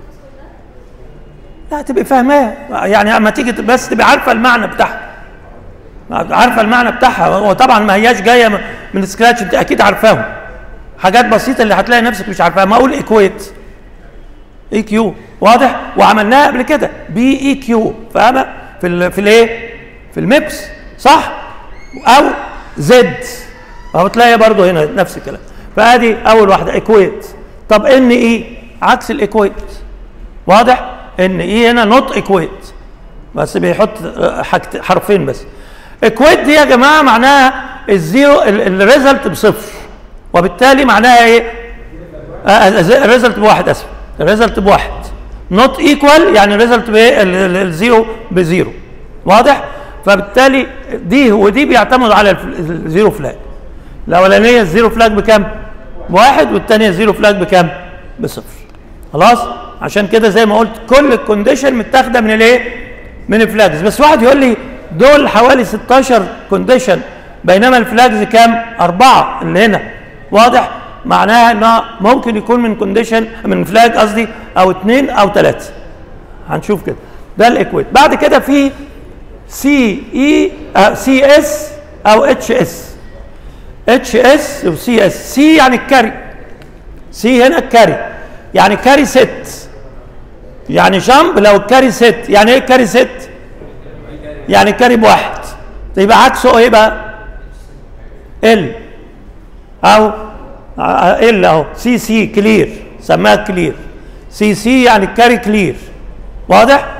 لا تبقى فاهماه يعني اما تيجي بس تبقى عارفه المعنى بتاعها عارفه المعنى بتاعها وطبعا ما هياش جايه من- من سكراتش انت اكيد عارفاهم حاجات بسيطه اللي هتلاقي نفسك مش عارفاها ما اقول ايكويت اي كيو واضح وعملناها قبل كده بي اي كيو فاهمه في ال في الايه في الميبس صح او زد اهو تلاقي برضه هنا نفس الكلام فادي اول واحده ايكويت طب ان اي عكس الايكويت واضح ان اي هنا نوت ايكويت بس بيحط آه، حاجت حرفين بس ايكويت دي يا جماعه معناها الزيرو الريزلت بصفر وبالتالي معناها ايه الريزلت بواحد اسف الريزلت بواحد نوت ايكوال يعني الريزلت بايه ال- ال- الزيرو بزيرو واضح فبالتالي دي ودي بيعتمد على الف- الزيرو فلاج الاولانيه الزيرو فلاج بكام بواحد والثانيه الزيرو فلاج بكام بصفر خلاص عشان كده زي ما قلت كل الكونديشن متاخده من الايه من الفلاجز بس واحد يقول لي دول حوالي 16 كونديشن بينما الفلاجز كام أربعة اللي هنا واضح معناها انها ممكن يكون من كونديشن من فلاج قصدي او اثنين او ثلاثه هنشوف كده ده الايكويت بعد كده في سي اي سي اس او اتش اس اتش اس وسي اس سي يعني الكاري سي هنا الكاري يعني كاري ست يعني جامب لو الكاري ست يعني ايه الكاري ست يعني الكاري بواحد يبقى عكسه ايه بقى ال او ال اهو سي سي كلير سماها كلير سي سي يعني الكاري كلير واضح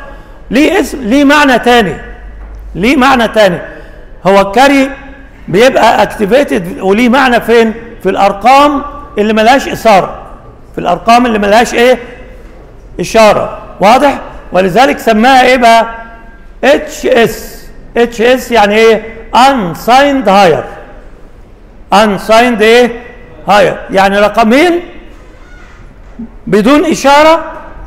ليه اسم ليه معنى تاني ليه معنى تاني هو الكاري بيبقى اكتيفيتد وليه معنى فين في الارقام اللي ملهاش اثاره في الارقام اللي ملهاش ايه اشاره واضح ولذلك سماها ايه بقى اتش اس اتش اس يعني ايه unsigned higher unsigned ايه higher يعني رقمين بدون اشاره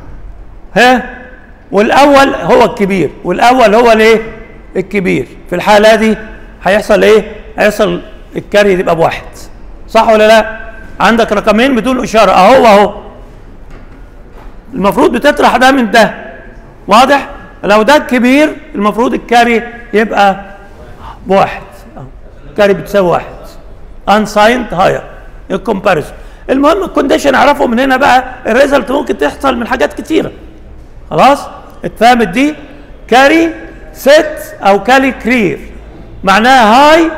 ها والاول هو الكبير والاول هو الايه الكبير في الحاله دي هيحصل ايه هيحصل الكاري يبقى بواحد صح ولا لا عندك رقمين بدون اشاره اهو اهو المفروض بتطرح ده من ده واضح لو ده الكبير المفروض الكاري يبقى بواحد أهو. الكاري بتساوي واحد unsigned higher الكومباريسون المهم الكونديشن اعرفه من هنا بقى الريزلت ممكن تحصل من حاجات كتيره خلاص اتفهمت دي كاري ست او كاري كرير معناها هاي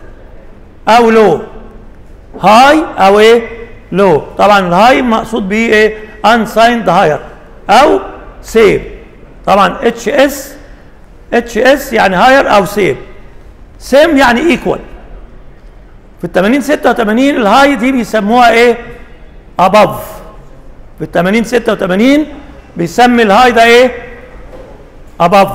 او لو هاي او ايه لو طبعا الهاي مقصود بيه ايه unsigned higher او سيف طبعا اتش اس اتش اس يعني هاير او سيف سيم يعني ايكوال في ال 80 86 الهاي دي بيسموها ايه above في ال 80 86 بيسمي الهاي ده ايه above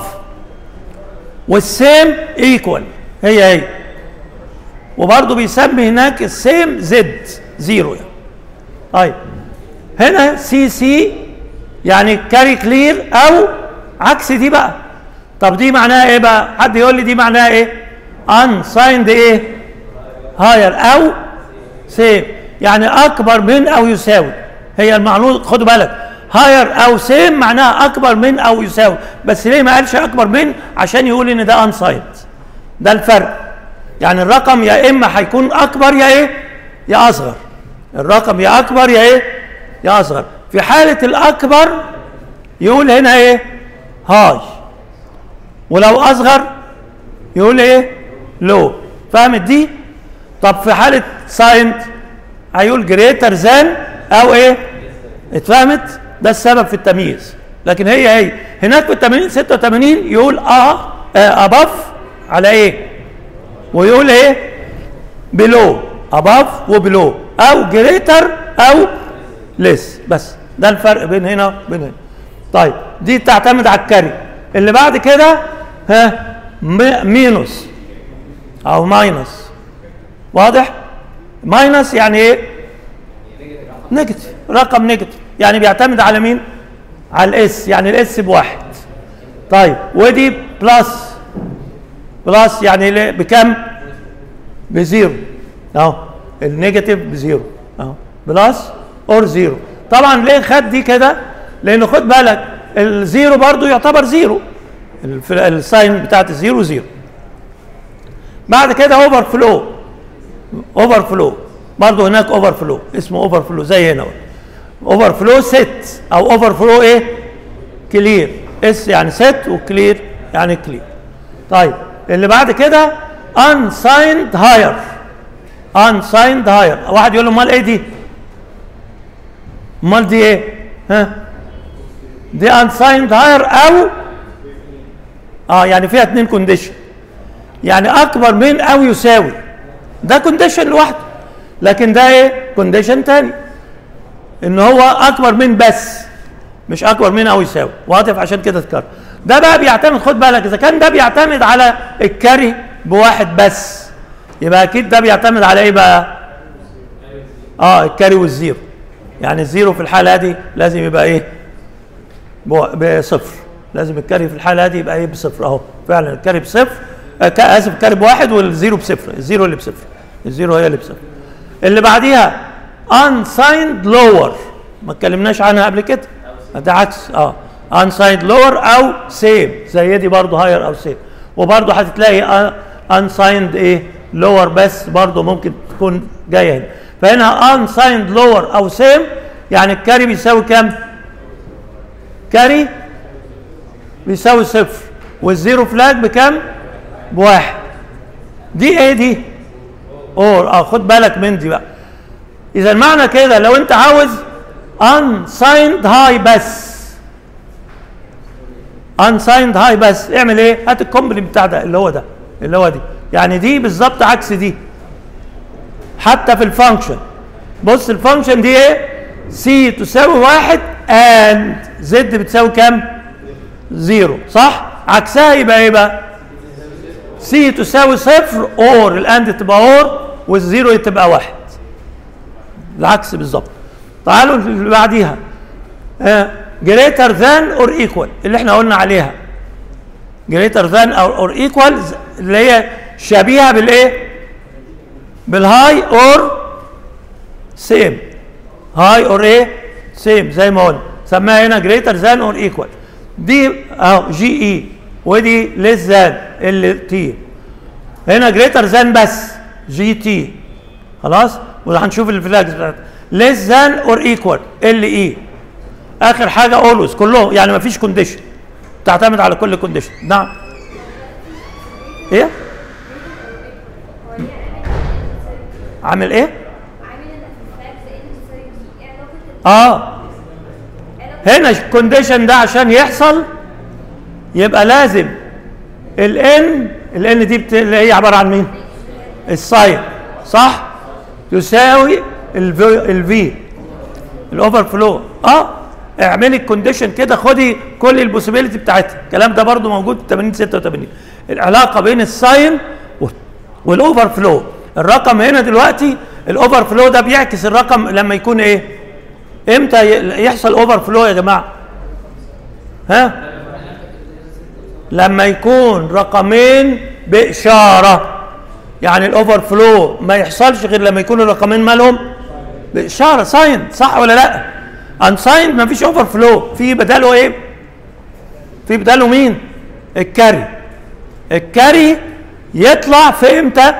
والسيم ايكوال هي هي وبرضه بيسمي هناك السيم زد زيرو يعني طيب هنا سي سي يعني كاري كلير او عكس دي بقى طب دي معناها ايه بقى حد يقول لي دي معناها ايه ان سايند ايه هاير او سيم يعني اكبر من او يساوي هي المعلومه خدوا بالك هاير او سيم معناها اكبر من او يساوي بس ليه ما قالش اكبر من عشان يقول ان ده ان سايند ده الفرق يعني الرقم يا اما هيكون اكبر يا ايه يا اصغر الرقم يا اكبر يا ايه يا اصغر في حاله الاكبر يقول هنا ايه هاي ولو اصغر يقول ايه لو فهمت دي طب في حاله سايند هيقول جريتر ذان او ايه اتفهمت ده السبب في التمييز لكن هي هي هناك في ال 80 86 يقول اه, آه اباف على ايه ويقول ايه بلو اباف وبلو او جريتر او ليس بس ده الفرق بين هنا وبين هنا طيب دي تعتمد على الكاري اللي بعد كده ها م- مينوس او ماينس واضح ماينس يعني ايه نيجاتيف رقم نيجاتيف يعني بيعتمد على مين على الاس يعني الاس بواحد طيب ودي بلس بلس يعني ل- بكم بزيرو اهو النيجاتيف بزيرو اهو بلس اور زيرو طبعا ليه خد دي كده لانه خد بالك الزيرو برضو يعتبر زيرو الف- الساين بتاعت الزيرو زيرو بعد كده اوفر فلو اوفر فلو برضه هناك اوفر فلو اسمه اوفر فلو زي هنا اوفر فلو ست او اوفر فلو ايه كلير اس يعني ست وكلير يعني كلير طيب اللي بعد كده unsigned higher unsigned higher واحد يقول له امال ايه دي امال دي ايه ها دي unsigned higher او اه يعني فيها اتنين كونديشن يعني اكبر من او يساوي ده كونديشن لوحده لكن ده ايه كونديشن تاني ان هو اكبر من بس مش اكبر من او يساوي واضح عشان كده اتكرر ده بقى بيعتمد خد بالك اذا كان ده بيعتمد على الكاري بواحد بس يبقى اكيد ده بيعتمد على ايه بقى اه الكاري والزيرو يعني الزيرو في الحاله دي لازم يبقى ايه بو- بصفر لازم الكاري في الحاله دي يبقى ايه بصفر اهو فعلا الكاري بصفر آه، كا- اسف الكاري بواحد والزيرو بصفر الزيرو اللي بصفر الزيرو هي اللي بصفر اللي بعديها unsigned lower ما اتكلمناش عنها قبل كده ده عكس اه unsigned lower او same زي دي برضه higher او same وبرضه هتلاقي آه، unsigned ايه lower بس برضه ممكن تكون جايه هنا فهنا unsigned lower او same يعني الكاري بيساوي كام؟ كاري بيساوي صفر والزيرو فلاج بكام؟ بواحد دي ايه دي؟ اور اه خد بالك من دي بقى اذا معنى كده لو انت عاوز unsigned high بس unsigned هاي بس اعمل ايه هات الكومبلمنت بتاع ده اللي هو ده اللي هو دي يعني دي بالظبط عكس دي حتى في الفانكشن بص الفانكشن دي ايه سي تساوي واحد اند زد بتساوي كام زيرو صح عكسها يبقى ايه بقى سي تساوي صفر اور الاند تبقى اور والزيرو تبقى واحد العكس بالظبط تعالوا اللي بعديها جريتر ذان اور ايكوال اللي احنا قلنا عليها جريتر ذان اور ايكوال اللي هي شبيهه بالايه بالهاي اور سيم هاي اور ايه سيم زي ما قلنا سماها هنا جريتر ذان اور ايكوال دي اهو جي اي ودي ليس ذان ال تي هنا جريتر ذان بس جي تي خلاص وهنشوف الفلاجز بتاعتها ليس ذان اور ايكوال ال اي اخر حاجه اولويز كلهم يعني ما فيش كونديشن تعتمد على كل كونديشن نعم ايه هو ليه عامل ان تساوي عامل ايه عامل ان الفلاجز ان تساوي دي ايه علاقه ال- اه علاقه هنا الكونديشن ده عشان يحصل يبقى لازم الان الان دي بت... اللي هي عباره عن مين الساين صح يساوي الفي الفي الاوفر فلو اه اعملي الكونديشن كده خدي كل البوسيبيليتي بتاعتها الكلام ده برضو موجود في 80 86 العلاقه بين الساين والاوفر فلو الرقم هنا دلوقتي الاوفر فلو ده بيعكس الرقم لما يكون ايه امتى ي- يحصل اوفر فلو يا جماعه ها لما يكون رقمين باشاره يعني الاوفر فلو ما يحصلش غير لما يكون الرقمين مالهم باشاره ساين صح ولا لا ان ساين ما فيش اوفر فلو في بداله ايه في بداله مين الكاري الكاري يطلع في امتى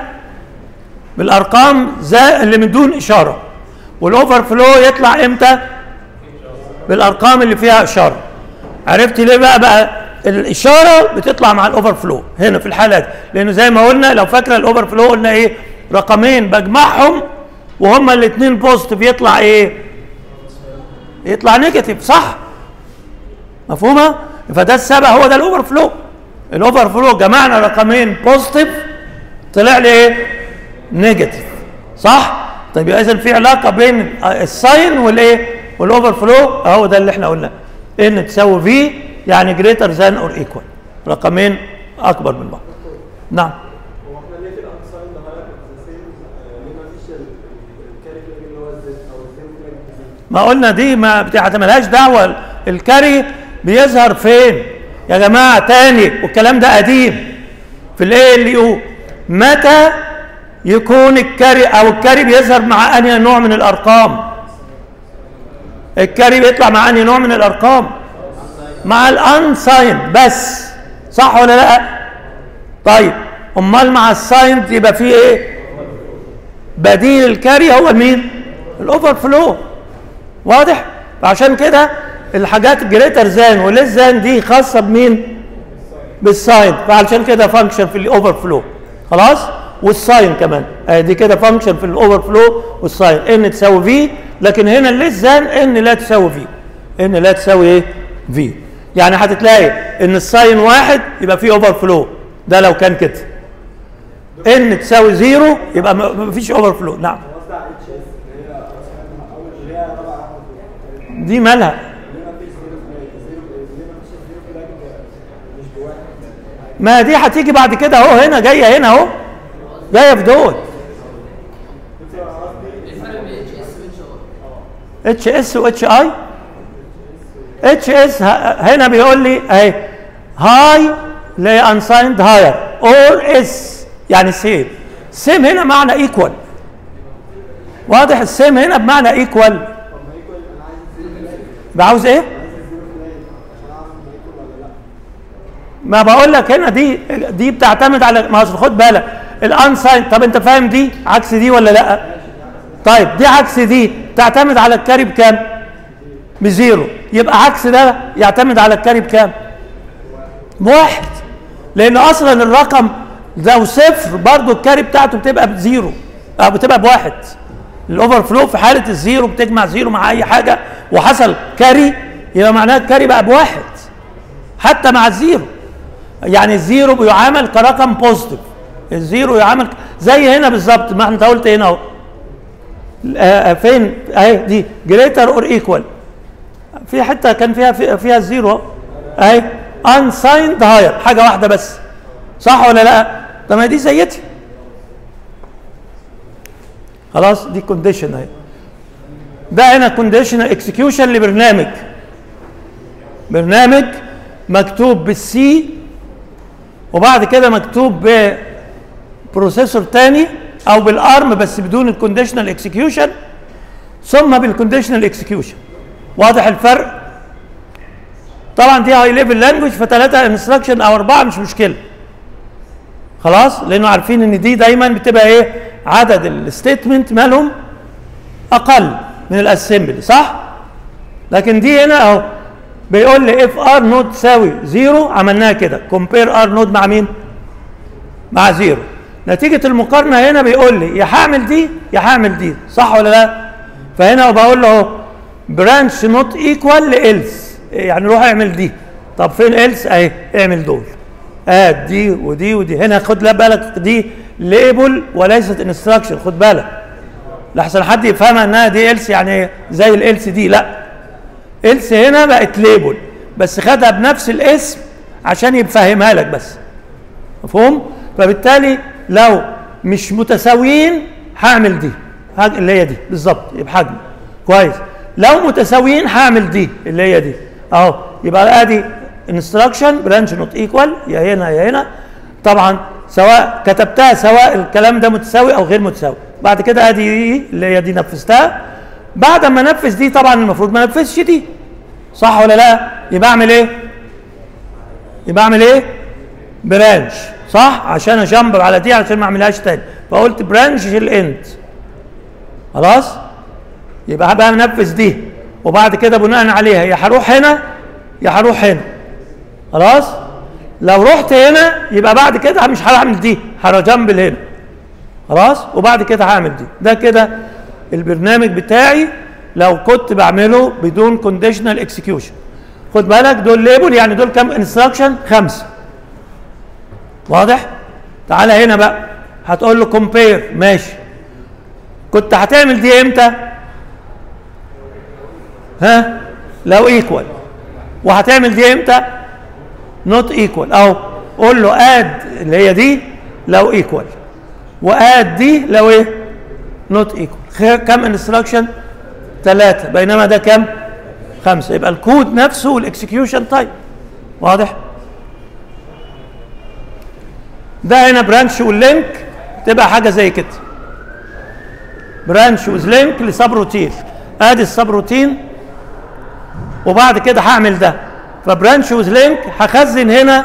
بالارقام زي اللي من دون اشاره والاوفر فلو يطلع امتى بالارقام اللي فيها اشاره عرفت ليه بقى بقى الاشاره بتطلع مع الاوفر فلو هنا في الحاله دي لانه زي ما قلنا لو فاكره الاوفر فلو قلنا ايه رقمين بجمعهم وهما الاثنين بوزيتيف يطلع ايه يطلع نيجاتيف صح مفهومه فده السبب هو ده الاوفر فلو الاوفر فلو جمعنا رقمين بوزيتيف طلع لي ايه نيجاتيف صح طيب يبقى اذا في علاقه بين الساين والايه والاوفر فلو اهو ده اللي احنا قلناه ان تساوي في يعني جريتر ذان اور ايكوال رقمين اكبر من بعض نعم هو احنا ليه كده انساين ده هاير سيم ليه ما فيش الكاري فلاج اللي هو الزد او السيم فلاج بزد ما قلنا دي ما بتعتمدهاش دعوه الكاري بيظهر فين يا جماعه تاني والكلام ده قديم في الايه اللي يو متى يكون الكاري او الكاري بيظهر مع انهي نوع من الارقام الكاري بيطلع مع انهي نوع من الارقام مع الانساين بس صح ولا لا طيب امال مع الساين يبقى فيه ايه بديل الكاري هو مين الاوفر فلو واضح فعشان كده الحاجات جريتر زان وليس زان دي خاصه بمين بالساين فعشان كده فانكشن في الاوفر فلو خلاص والساين كمان آه دي كده فانكشن في الاوفر فلو والساين ان تساوي في لكن هنا الليس زان ان لا تساوي في ان لا تساوي ايه في يعني هتتلاقي ان الساين واحد يبقى فيه اوفر فلو ده لو كان كده ان تساوي زيرو يبقى ما ما فيش اوفر فلو نعم قصدي على اتش اس اللي هي اول اللي هي طبعا دي مالها ليه ما فيش زيرو فلاج زيرو ليه ما فيش زيرو فلاج مش بواحد ما دي هتيجي بعد كده اهو هنا جايه هنا اهو جايه في دول الفرق بين اتش اس واتش ار اتش اس واتش اي اتش اس هنا بيقول لي اهي هاي اللي هي انسايند هاير اور اس يعني سيم سيم هنا معنى ايكوال واضح السيم هنا بمعنى ايكوال يبقى عاوز ايه؟ ما بقول لك هنا دي دي بتعتمد على ما أصل خد بالك الانساين طب انت فاهم دي عكس دي ولا لا؟ طيب دي عكس دي تعتمد على الكاري بكام؟ بزيرو يبقى عكس ده يعتمد على الكاري بكام؟ بواحد لان اصلا الرقم لو صفر برضو الكاري بتاعته بتبقى بزيرو او بتبقى بواحد الاوفر فلو في حاله الزيرو بتجمع زيرو مع اي حاجه وحصل كاري يبقى معناها الكاري بقى بواحد حتى مع الزيرو يعني الزيرو بيعامل كرقم بوزيتيف الزيرو يعامل ك- زي هنا بالظبط ما انت قلت هنا اهو آه، فين اهي دي جريتر اور ايكوال في حته كان فيها في- فيها الزيرو اهو. اهي unsigned هاير حاجه واحده بس صح ولا لا طب ما دي زيتي خلاص دي كونديشن اهي ده هنا كونديشنال اكسكيوشن لبرنامج برنامج مكتوب بالسي وبعد كده مكتوب ببروسيسور تاني او بالارم بس بدون الكونديشنال اكسكيوشن ثم بالكونديشنال اكسكيوشن واضح الفرق طبعا دي هاي ليفل لانجوج فثلاثه انستراكشن او اربعه مش مشكله خلاص لانه عارفين ان دي دايما بتبقى ايه عدد الستيتمنت مالهم اقل من الاسمبلي صح لكن دي هنا اهو بيقول لي اف ار نود تساوي زيرو عملناها كده كومبير ار نود مع مين مع زيرو نتيجة المقارنة هنا بيقول لي يا هعمل دي يا هعمل دي صح ولا لا فهنا بقول له برانش نوت ايكوال لإلس يعني روح اعمل دي طب فين إلس اهي اعمل دول اد دي ودي ودي هنا خد لا بالك دي ليبل وليست انستراكشن خد بالك لحسن حد يفهمها انها دي إلس يعني زي الإلس دي لا إلس هنا بقت ليبل بس خدها بنفس الاسم عشان يفهمها لك بس مفهوم فبالتالي لو مش متساويين هعمل دي هاج- اللي هي دي بالظبط يبقى حجم كويس لو متساويين هعمل دي اللي هي دي اهو يبقى ادي انستراكشن برانش نوت ايكوال يا هنا يا هنا طبعا سواء كتبتها سواء الكلام ده متساوي او غير متساوي بعد كده ادي دي اللي هي دي نفذتها بعد ما انفذ دي طبعا المفروض ما انفذش دي صح ولا لا يبقى اعمل ايه يبقى اعمل ايه برانش صح عشان اجمبر على دي عشان ما اعملهاش تاني فقلت برانش الاند خلاص يبقى هبقى منفذ دي وبعد كده بناء عليها يا هروح هنا يا هروح هنا خلاص لو رحت هنا يبقى بعد كده مش هعمل دي هرجمبل هنا خلاص وبعد كده هعمل دي ده كده البرنامج بتاعي لو كنت بعمله بدون كونديشنال اكسكيوشن خد بالك دول ليبل يعني دول كام انستراكشن خمسه واضح تعالى هنا بقى هتقول له كومبير ماشي كنت هتعمل دي امتى ها لو ايكوال وهتعمل دي امتى نوت ايكوال اهو قول له اد اللي هي دي لو ايكوال واد دي لو ايه نوت ايكوال كم انستراكشن ثلاثة بينما ده كم خمسة يبقى الكود نفسه والاكسكيوشن تايب واضح ده هنا برانش واللينك تبقى حاجة زي كده برانش وذ لينك لسب روتين ادي السب روتين وبعد كده هعمل ده فبرانش وذ لينك هخزن هنا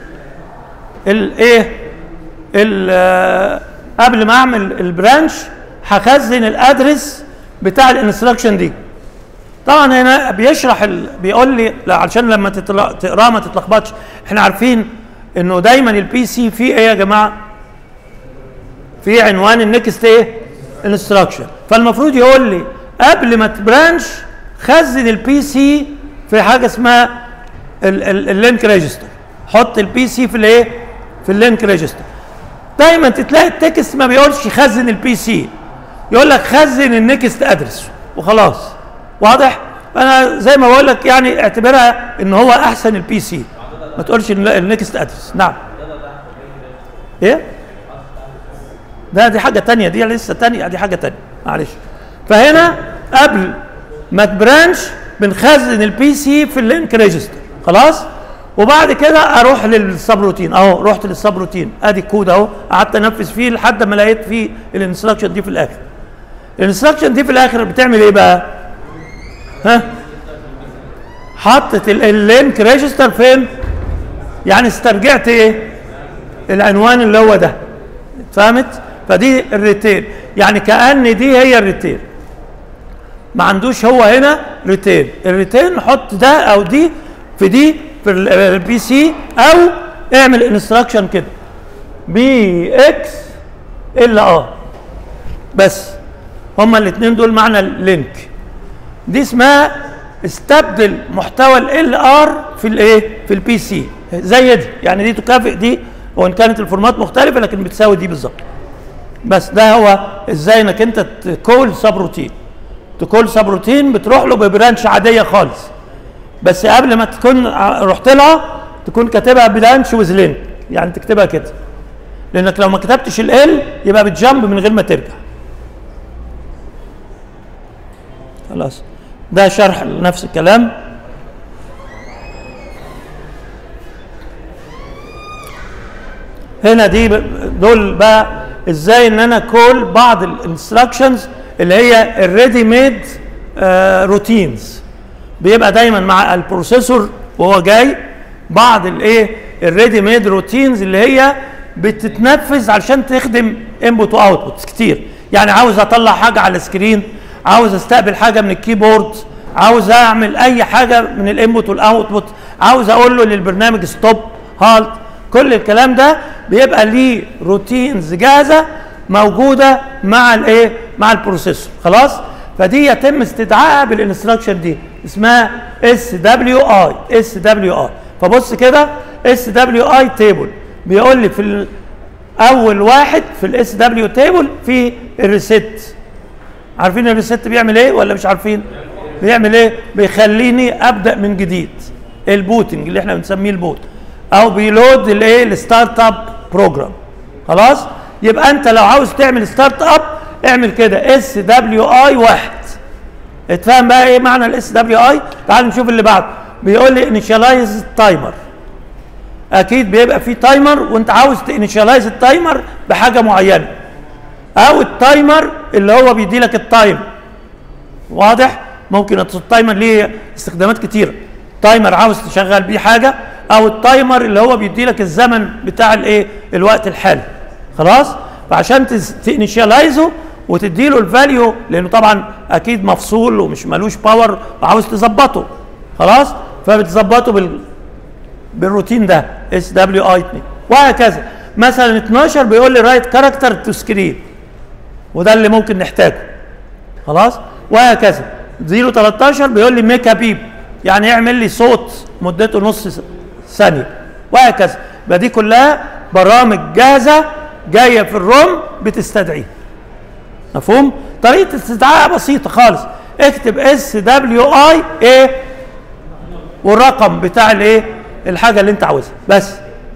الايه ال- قبل ما اعمل البرانش هخزن الادرس بتاع الانستراكشن دي طبعا هنا بيشرح ال... بيقول لي لا عشان لما تطلع... تقراه ما تتلخبطش احنا عارفين انه دايما البي سي فيه ايه يا جماعه في عنوان النكست ايه انستراكشن فالمفروض يقول لي قبل ما تبرانش خزن البي سي في حاجه اسمها ال- ال- اللينك ريجستر حط البي سي في الايه في اللينك ريجستر دايما تلاقي التكست ما بيقولش خزن البي سي يقول لك خزن النكست ادرس وخلاص واضح انا زي ما بقول لك يعني اعتبرها ان هو احسن البي سي ما تقولش ال- النكست ادرس نعم ايه ده دي حاجه تانية دي لسه تانية دي حاجه تانية معلش فهنا قبل ما تبرانش بنخزن البي سي في اللينك ريجستر خلاص وبعد كده اروح للسب روتين اهو رحت للسب روتين ادي الكود اهو قعدت انفذ فيه لحد ما لقيت فيه الانستراكشن دي في الاخر الانستراكشن دي في الاخر بتعمل ايه بقى ها حطت ال- اللينك ريجستر فين يعني استرجعت ايه العنوان اللي هو ده فهمت فدي الريتيل يعني كأن دي هي الريتيل ما عندوش هو هنا ريتيل الريتيل نحط ده او دي في دي في ال- البي سي او اعمل انستراكشن كده بي اكس الا اه بس هما الاثنين دول معنى اللينك دي اسمها استبدل محتوى ال ار في الايه في البي سي زي دي يعني دي تكافئ دي وان كانت الفورمات مختلفه لكن بتساوي دي بالظبط بس ده هو ازاي انك انت تكول سب روتين تكول سب روتين بتروح له ببرانش عاديه خالص بس قبل ما تكون ع- رحت لها تكون كاتبها برانش ويز لينك يعني تكتبها كده لانك لو ما كتبتش ال يبقى بتجمب من غير ما ترجع خلاص ده شرح نفس الكلام هنا دي ب- دول بقى ازاي ان انا كول بعض الانستراكشنز اللي هي الريدي ميد روتينز بيبقى دايما مع البروسيسور وهو جاي بعض الايه الريدي ميد روتينز اللي هي بتتنفذ علشان تخدم انبوت واوتبوت كتير يعني عاوز اطلع حاجه على السكرين عاوز استقبل حاجه من الكيبورد عاوز اعمل اي حاجه من الانبوت والاوتبوت عاوز اقول له للبرنامج ستوب هالت كل الكلام ده بيبقى ليه روتينز جاهزه موجوده مع الايه مع البروسيسور خلاص فدي يتم استدعائها بالانستراكشن دي اسمها اس دبليو اي اس دبليو اي فبص كده اس دبليو اي تيبل بيقول لي في ال- اول واحد في الاس دبليو تيبل في الريست عارفين الريست بيعمل ايه ولا مش عارفين بيعمل ايه بيخليني ابدا من جديد البوتنج اللي احنا بنسميه البوت او بيلود الايه الستارت اب بروجرام خلاص يبقى انت لو عاوز تعمل ستارت اب اعمل كده اس دبليو اي واحد اتفهم بقى ايه معنى الاس دبليو اي تعال نشوف اللي بعده بيقول لي انيشاليز تايمر اكيد بيبقى في تايمر وانت عاوز تانيشاليز التايمر بحاجه معينه او التايمر اللي هو بيدي لك التايم واضح ممكن التايمر ليه استخدامات كتيره تايمر عاوز تشغل بيه حاجه او التايمر اللي هو بيدي لك الزمن بتاع الايه الوقت الحالي خلاص فعشان تانيشاليزه وتدي له الفاليو لانه طبعا اكيد مفصول ومش ملوش باور وعاوز تظبطه خلاص فبتظبطه بال بالروتين ده اس دبليو اي 2 وهكذا مثلا 12 بيقول لي رايت كاركتر تو سكرين وده اللي ممكن نحتاجه خلاص وهكذا 0 13 بيقول لي ميك بيب يعني يعمل لي صوت مدته نص س- ثانيه وهكذا يبقى دي كلها برامج جاهزه جايه في الروم بتستدعيه مفهوم طريقه استدعائها بسيطه خالص اكتب اس دبليو اي ايه والرقم بتاع الايه الحاجه اللي انت عاوزها بس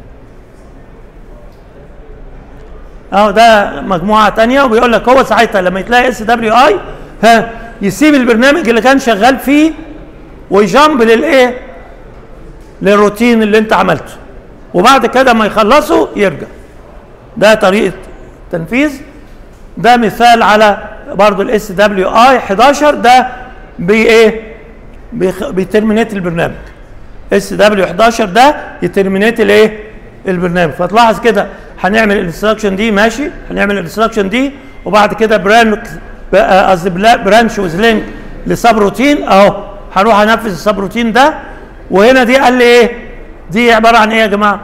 اهو ده مجموعه تانية وبيقول لك هو ساعتها لما يتلاقي اس دبليو اي ها يسيب البرنامج اللي كان شغال فيه ويجامب للايه للروتين اللي انت عملته وبعد كده ما يخلصوا يرجع ده طريقه تنفيذ ده مثال على برضو الاس دبليو اي 11 ده بايه بيخ- بيترمينيت البرنامج اس دبليو 11 ده يترمينيت الايه البرنامج فتلاحظ كده هنعمل الانستراكشن دي ماشي هنعمل الانستراكشن دي وبعد كده برانك بقى- قصدي بلا- برانش ويز لينك لسب روتين اهو هروح انفذ السب روتين ده وهنا دي قال لي ايه دي عباره عن ايه يا جماعه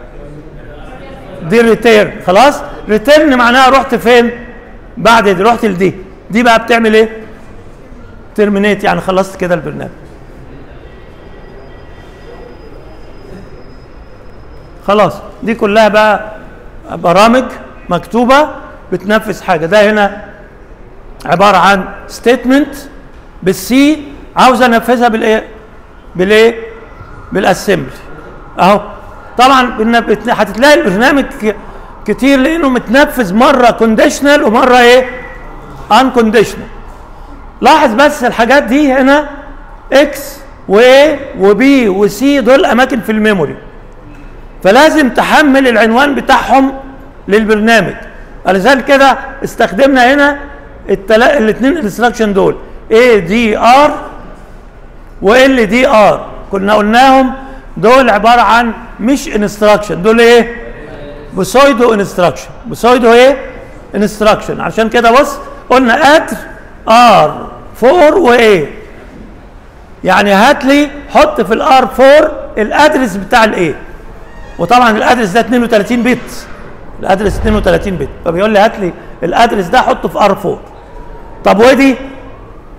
دي ريتيرن خلاص ريتيرن معناها رحت فين بعد دي رحت لدي دي بقى بتعمل ايه ترمينيت يعني خلصت كده البرنامج خلاص دي كلها بقى برامج مكتوبه بتنفذ حاجه ده هنا عباره عن ستيتمنت بالسي عاوز انفذها بالايه بالايه بالاسمبلي اهو طبعا بالن- بت- هتلاقي البرنامج ك- كتير لانه متنفذ مره كونديشنال ومره ايه ان كونديشنال لاحظ بس الحاجات دي هنا اكس وايه وبي وسي دول اماكن في الميموري فلازم تحمل العنوان بتاعهم للبرنامج لذلك كده استخدمنا هنا التلا... الاثنين انستراكشن دول اي دي ار وال دي ار كنا قلناهم دول عباره عن مش انستراكشن دول ايه بسويدو انستراكشن بسويدو ايه انستراكشن عشان كده بص قلنا اتر ار 4 وايه يعني هات لي حط في الار 4 الادرس بتاع الايه وطبعا الادرس ده 32 بت الادرس 32 بت فبيقول لي هات لي الادرس ده حطه في ار 4 طب ودي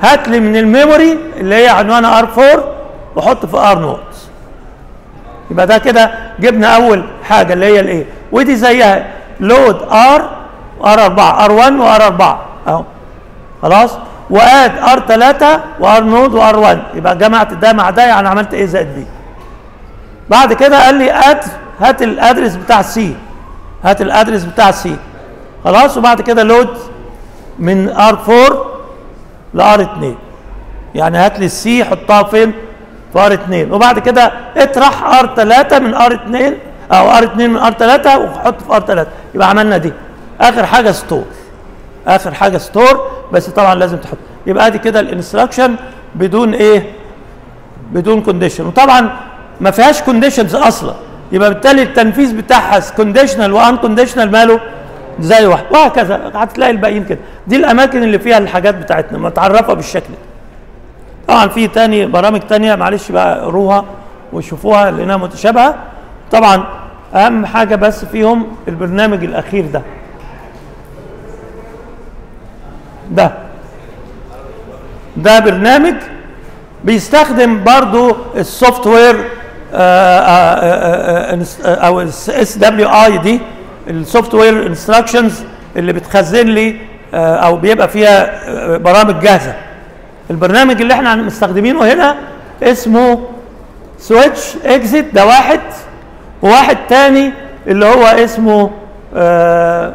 هات لي من الميموري اللي هي عنوانها ار 4 وحط في ار نوت يبقى ده كده جبنا اول حاجه اللي هي الايه ودي زيها لود ار ار 4 ار 1 وار 4 اهو خلاص واد ار 3 وار نود وار 1 يبقى جمعت ده مع ده يعني عملت ايه زائد بي بعد كده قال لي اد هات الادرس بتاع سي هات الادرس بتاع سي خلاص وبعد كده لود من ار 4 لار 2 يعني هات لي السي حطها فين في ار 2 وبعد كده اطرح ار 3 من ار 2 او ار 2 من ار 3 وحط في ار 3 يبقى عملنا دي اخر حاجه ستور اخر حاجه ستور بس طبعا لازم تحط يبقى ادي كده الانستراكشن بدون ايه بدون كونديشن وطبعا ما فيهاش كونديشنز اصلا يبقى بالتالي التنفيذ بتاعها كونديشنال وان كونديشنال ماله زي واحد وهكذا هتلاقي الباقيين كده دي الاماكن اللي فيها الحاجات بتاعتنا متعرفه بالشكل ده طبعا في تاني برامج تانية معلش بقى قروها وشوفوها لانها متشابهه طبعا اهم حاجه بس فيهم البرنامج الاخير ده ده ده برنامج بيستخدم برضو السوفت وير او اس دبليو اي دي السوفت وير انستراكشنز اللي بتخزن لي آه، او بيبقى فيها آه، برامج جاهزه البرنامج اللي احنا مستخدمينه هنا اسمه سويتش اكزيت ده واحد وواحد تاني اللي هو اسمه اه,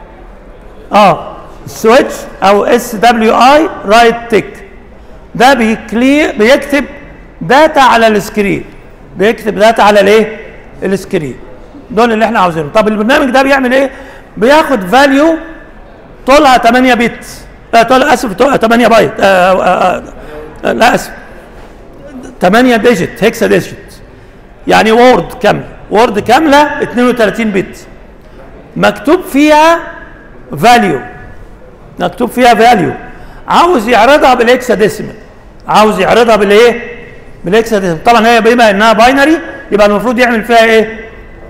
آه سويتش او اس دبليو اي رايت تيك ده بيكلي بيكتب داتا على السكرين بيكتب داتا على الايه السكرين دول اللي احنا عاوزينهم طب البرنامج ده بيعمل ايه بياخد فاليو طولها 8 بت لا طول اسف طولها 8 بايت آه آه آه لا اسف 8 ديجيت هيكسا ديجيت يعني وورد كامله وورد كامله 32 بت مكتوب فيها فاليو مكتوب فيها فاليو عاوز يعرضها بالاكسا ديسيمال عاوز يعرضها بالايه بالاكسا ديسيمال طبعا هي بما انها باينري يبقى المفروض يعمل فيها ايه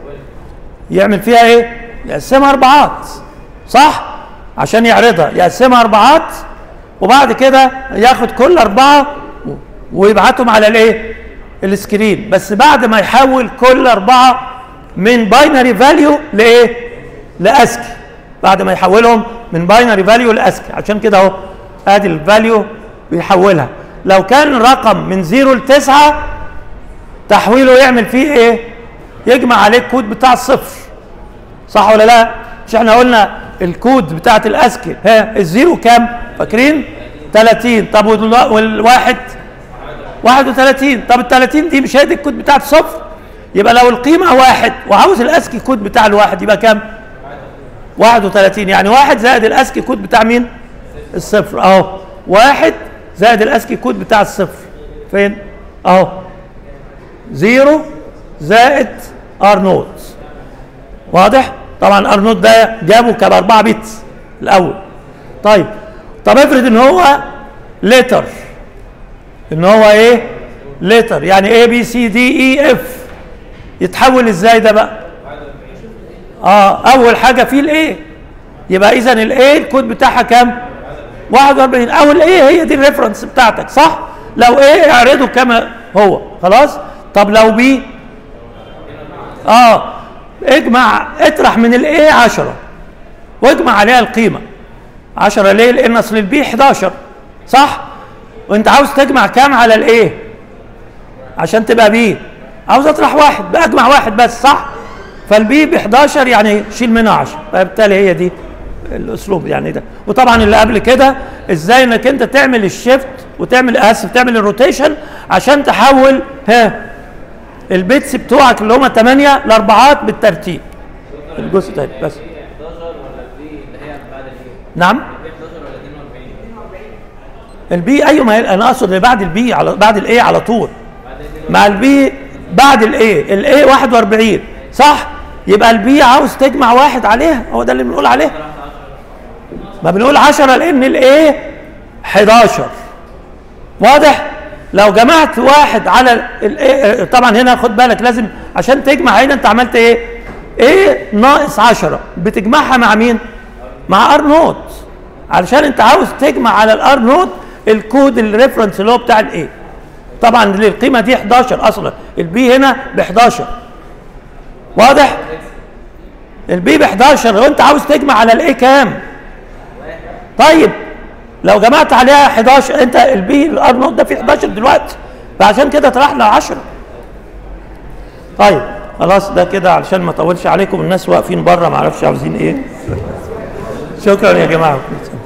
يعمل فيها ايه يقسمها اربعات صح عشان يعرضها يقسمها اربعات وبعد كده ياخد كل اربعه ويبعتهم على الايه السكرين بس بعد ما يحول كل اربعه من باينري فاليو لايه لاسكي بعد ما يحولهم من باينري فاليو لاسكي عشان كده اهو ادي الفاليو بيحولها لو كان رقم من 0 ل 9 تحويله يعمل فيه ايه يجمع عليه الكود بتاع الصفر صح ولا لا مش احنا قلنا الكود بتاعت الاسكي ها الزيرو كام فاكرين 30 طب والواحد 31 طب ال 30 دي مش هي دي الكود بتاعت صفر يبقى لو القيمه واحد وعاوز الاسكي كود بتاع الواحد يبقى كام 31 يعني واحد زائد الاسكي كود بتاع مين الصفر اهو واحد زائد الاسكي كود بتاع الصفر فين اهو زيرو زائد ار نوت واضح طبعا ار نوت ده جابه كان 4 بت الاول طيب طب افرض ان هو ليتر ان هو ايه ليتر يعني اي بي سي دي اي اف يتحول ازاي ده بقى اه اول حاجه فيه الايه يبقى اذا الايه الكود بتاعها كام 41 او الايه هي دي الريفرنس بتاعتك صح لو ايه اعرضه كما هو خلاص طب لو بي اه اجمع اطرح من الايه 10 واجمع عليها القيمه 10 ليه لان اصل البي 11 صح وانت عاوز تجمع كام على الايه عشان تبقى بي عاوز اطرح واحد باجمع واحد بس صح فالبي ب 11 يعني شيل منها 10 فبالتالي هي دي الاسلوب يعني ده وطبعا اللي قبل كده ازاي انك انت تعمل الشيفت وتعمل اسف تعمل الروتيشن عشان تحول ها البيتس بتوعك اللي هم 8 لاربعات بالترتيب الجزء ده بس 11 ولا البي اللي هي بعد الايه؟ نعم البي 11 ولا 42 البي ايوه ما هي- انا اقصد اللي بعد البي على بعد الايه على طول بعد 42 مع البي بعد الايه الايه 41 صح يبقى البي عاوز تجمع واحد عليها هو ده اللي بنقول عليه ما بنقول 10 لان الايه 11 واضح لو جمعت واحد على الايه طبعا هنا خد بالك لازم عشان تجمع هنا انت عملت ايه ايه ناقص 10 بتجمعها مع مين مع ار نوت علشان انت عاوز تجمع على الار نوت الكود الريفرنس اللي هو بتاع الايه طبعا القيمه دي 11 اصلا البي هنا ب 11 واضح البي ب 11 لو انت عاوز تجمع على الايه كام طيب لو جمعت عليها 11 انت البي الار نوت ده فيه 11 دلوقتي فعشان كده طرحنا 10 طيب خلاص ده كده علشان ما اطولش عليكم الناس واقفين بره ما اعرفش عاوزين ايه شكرا يا جماعه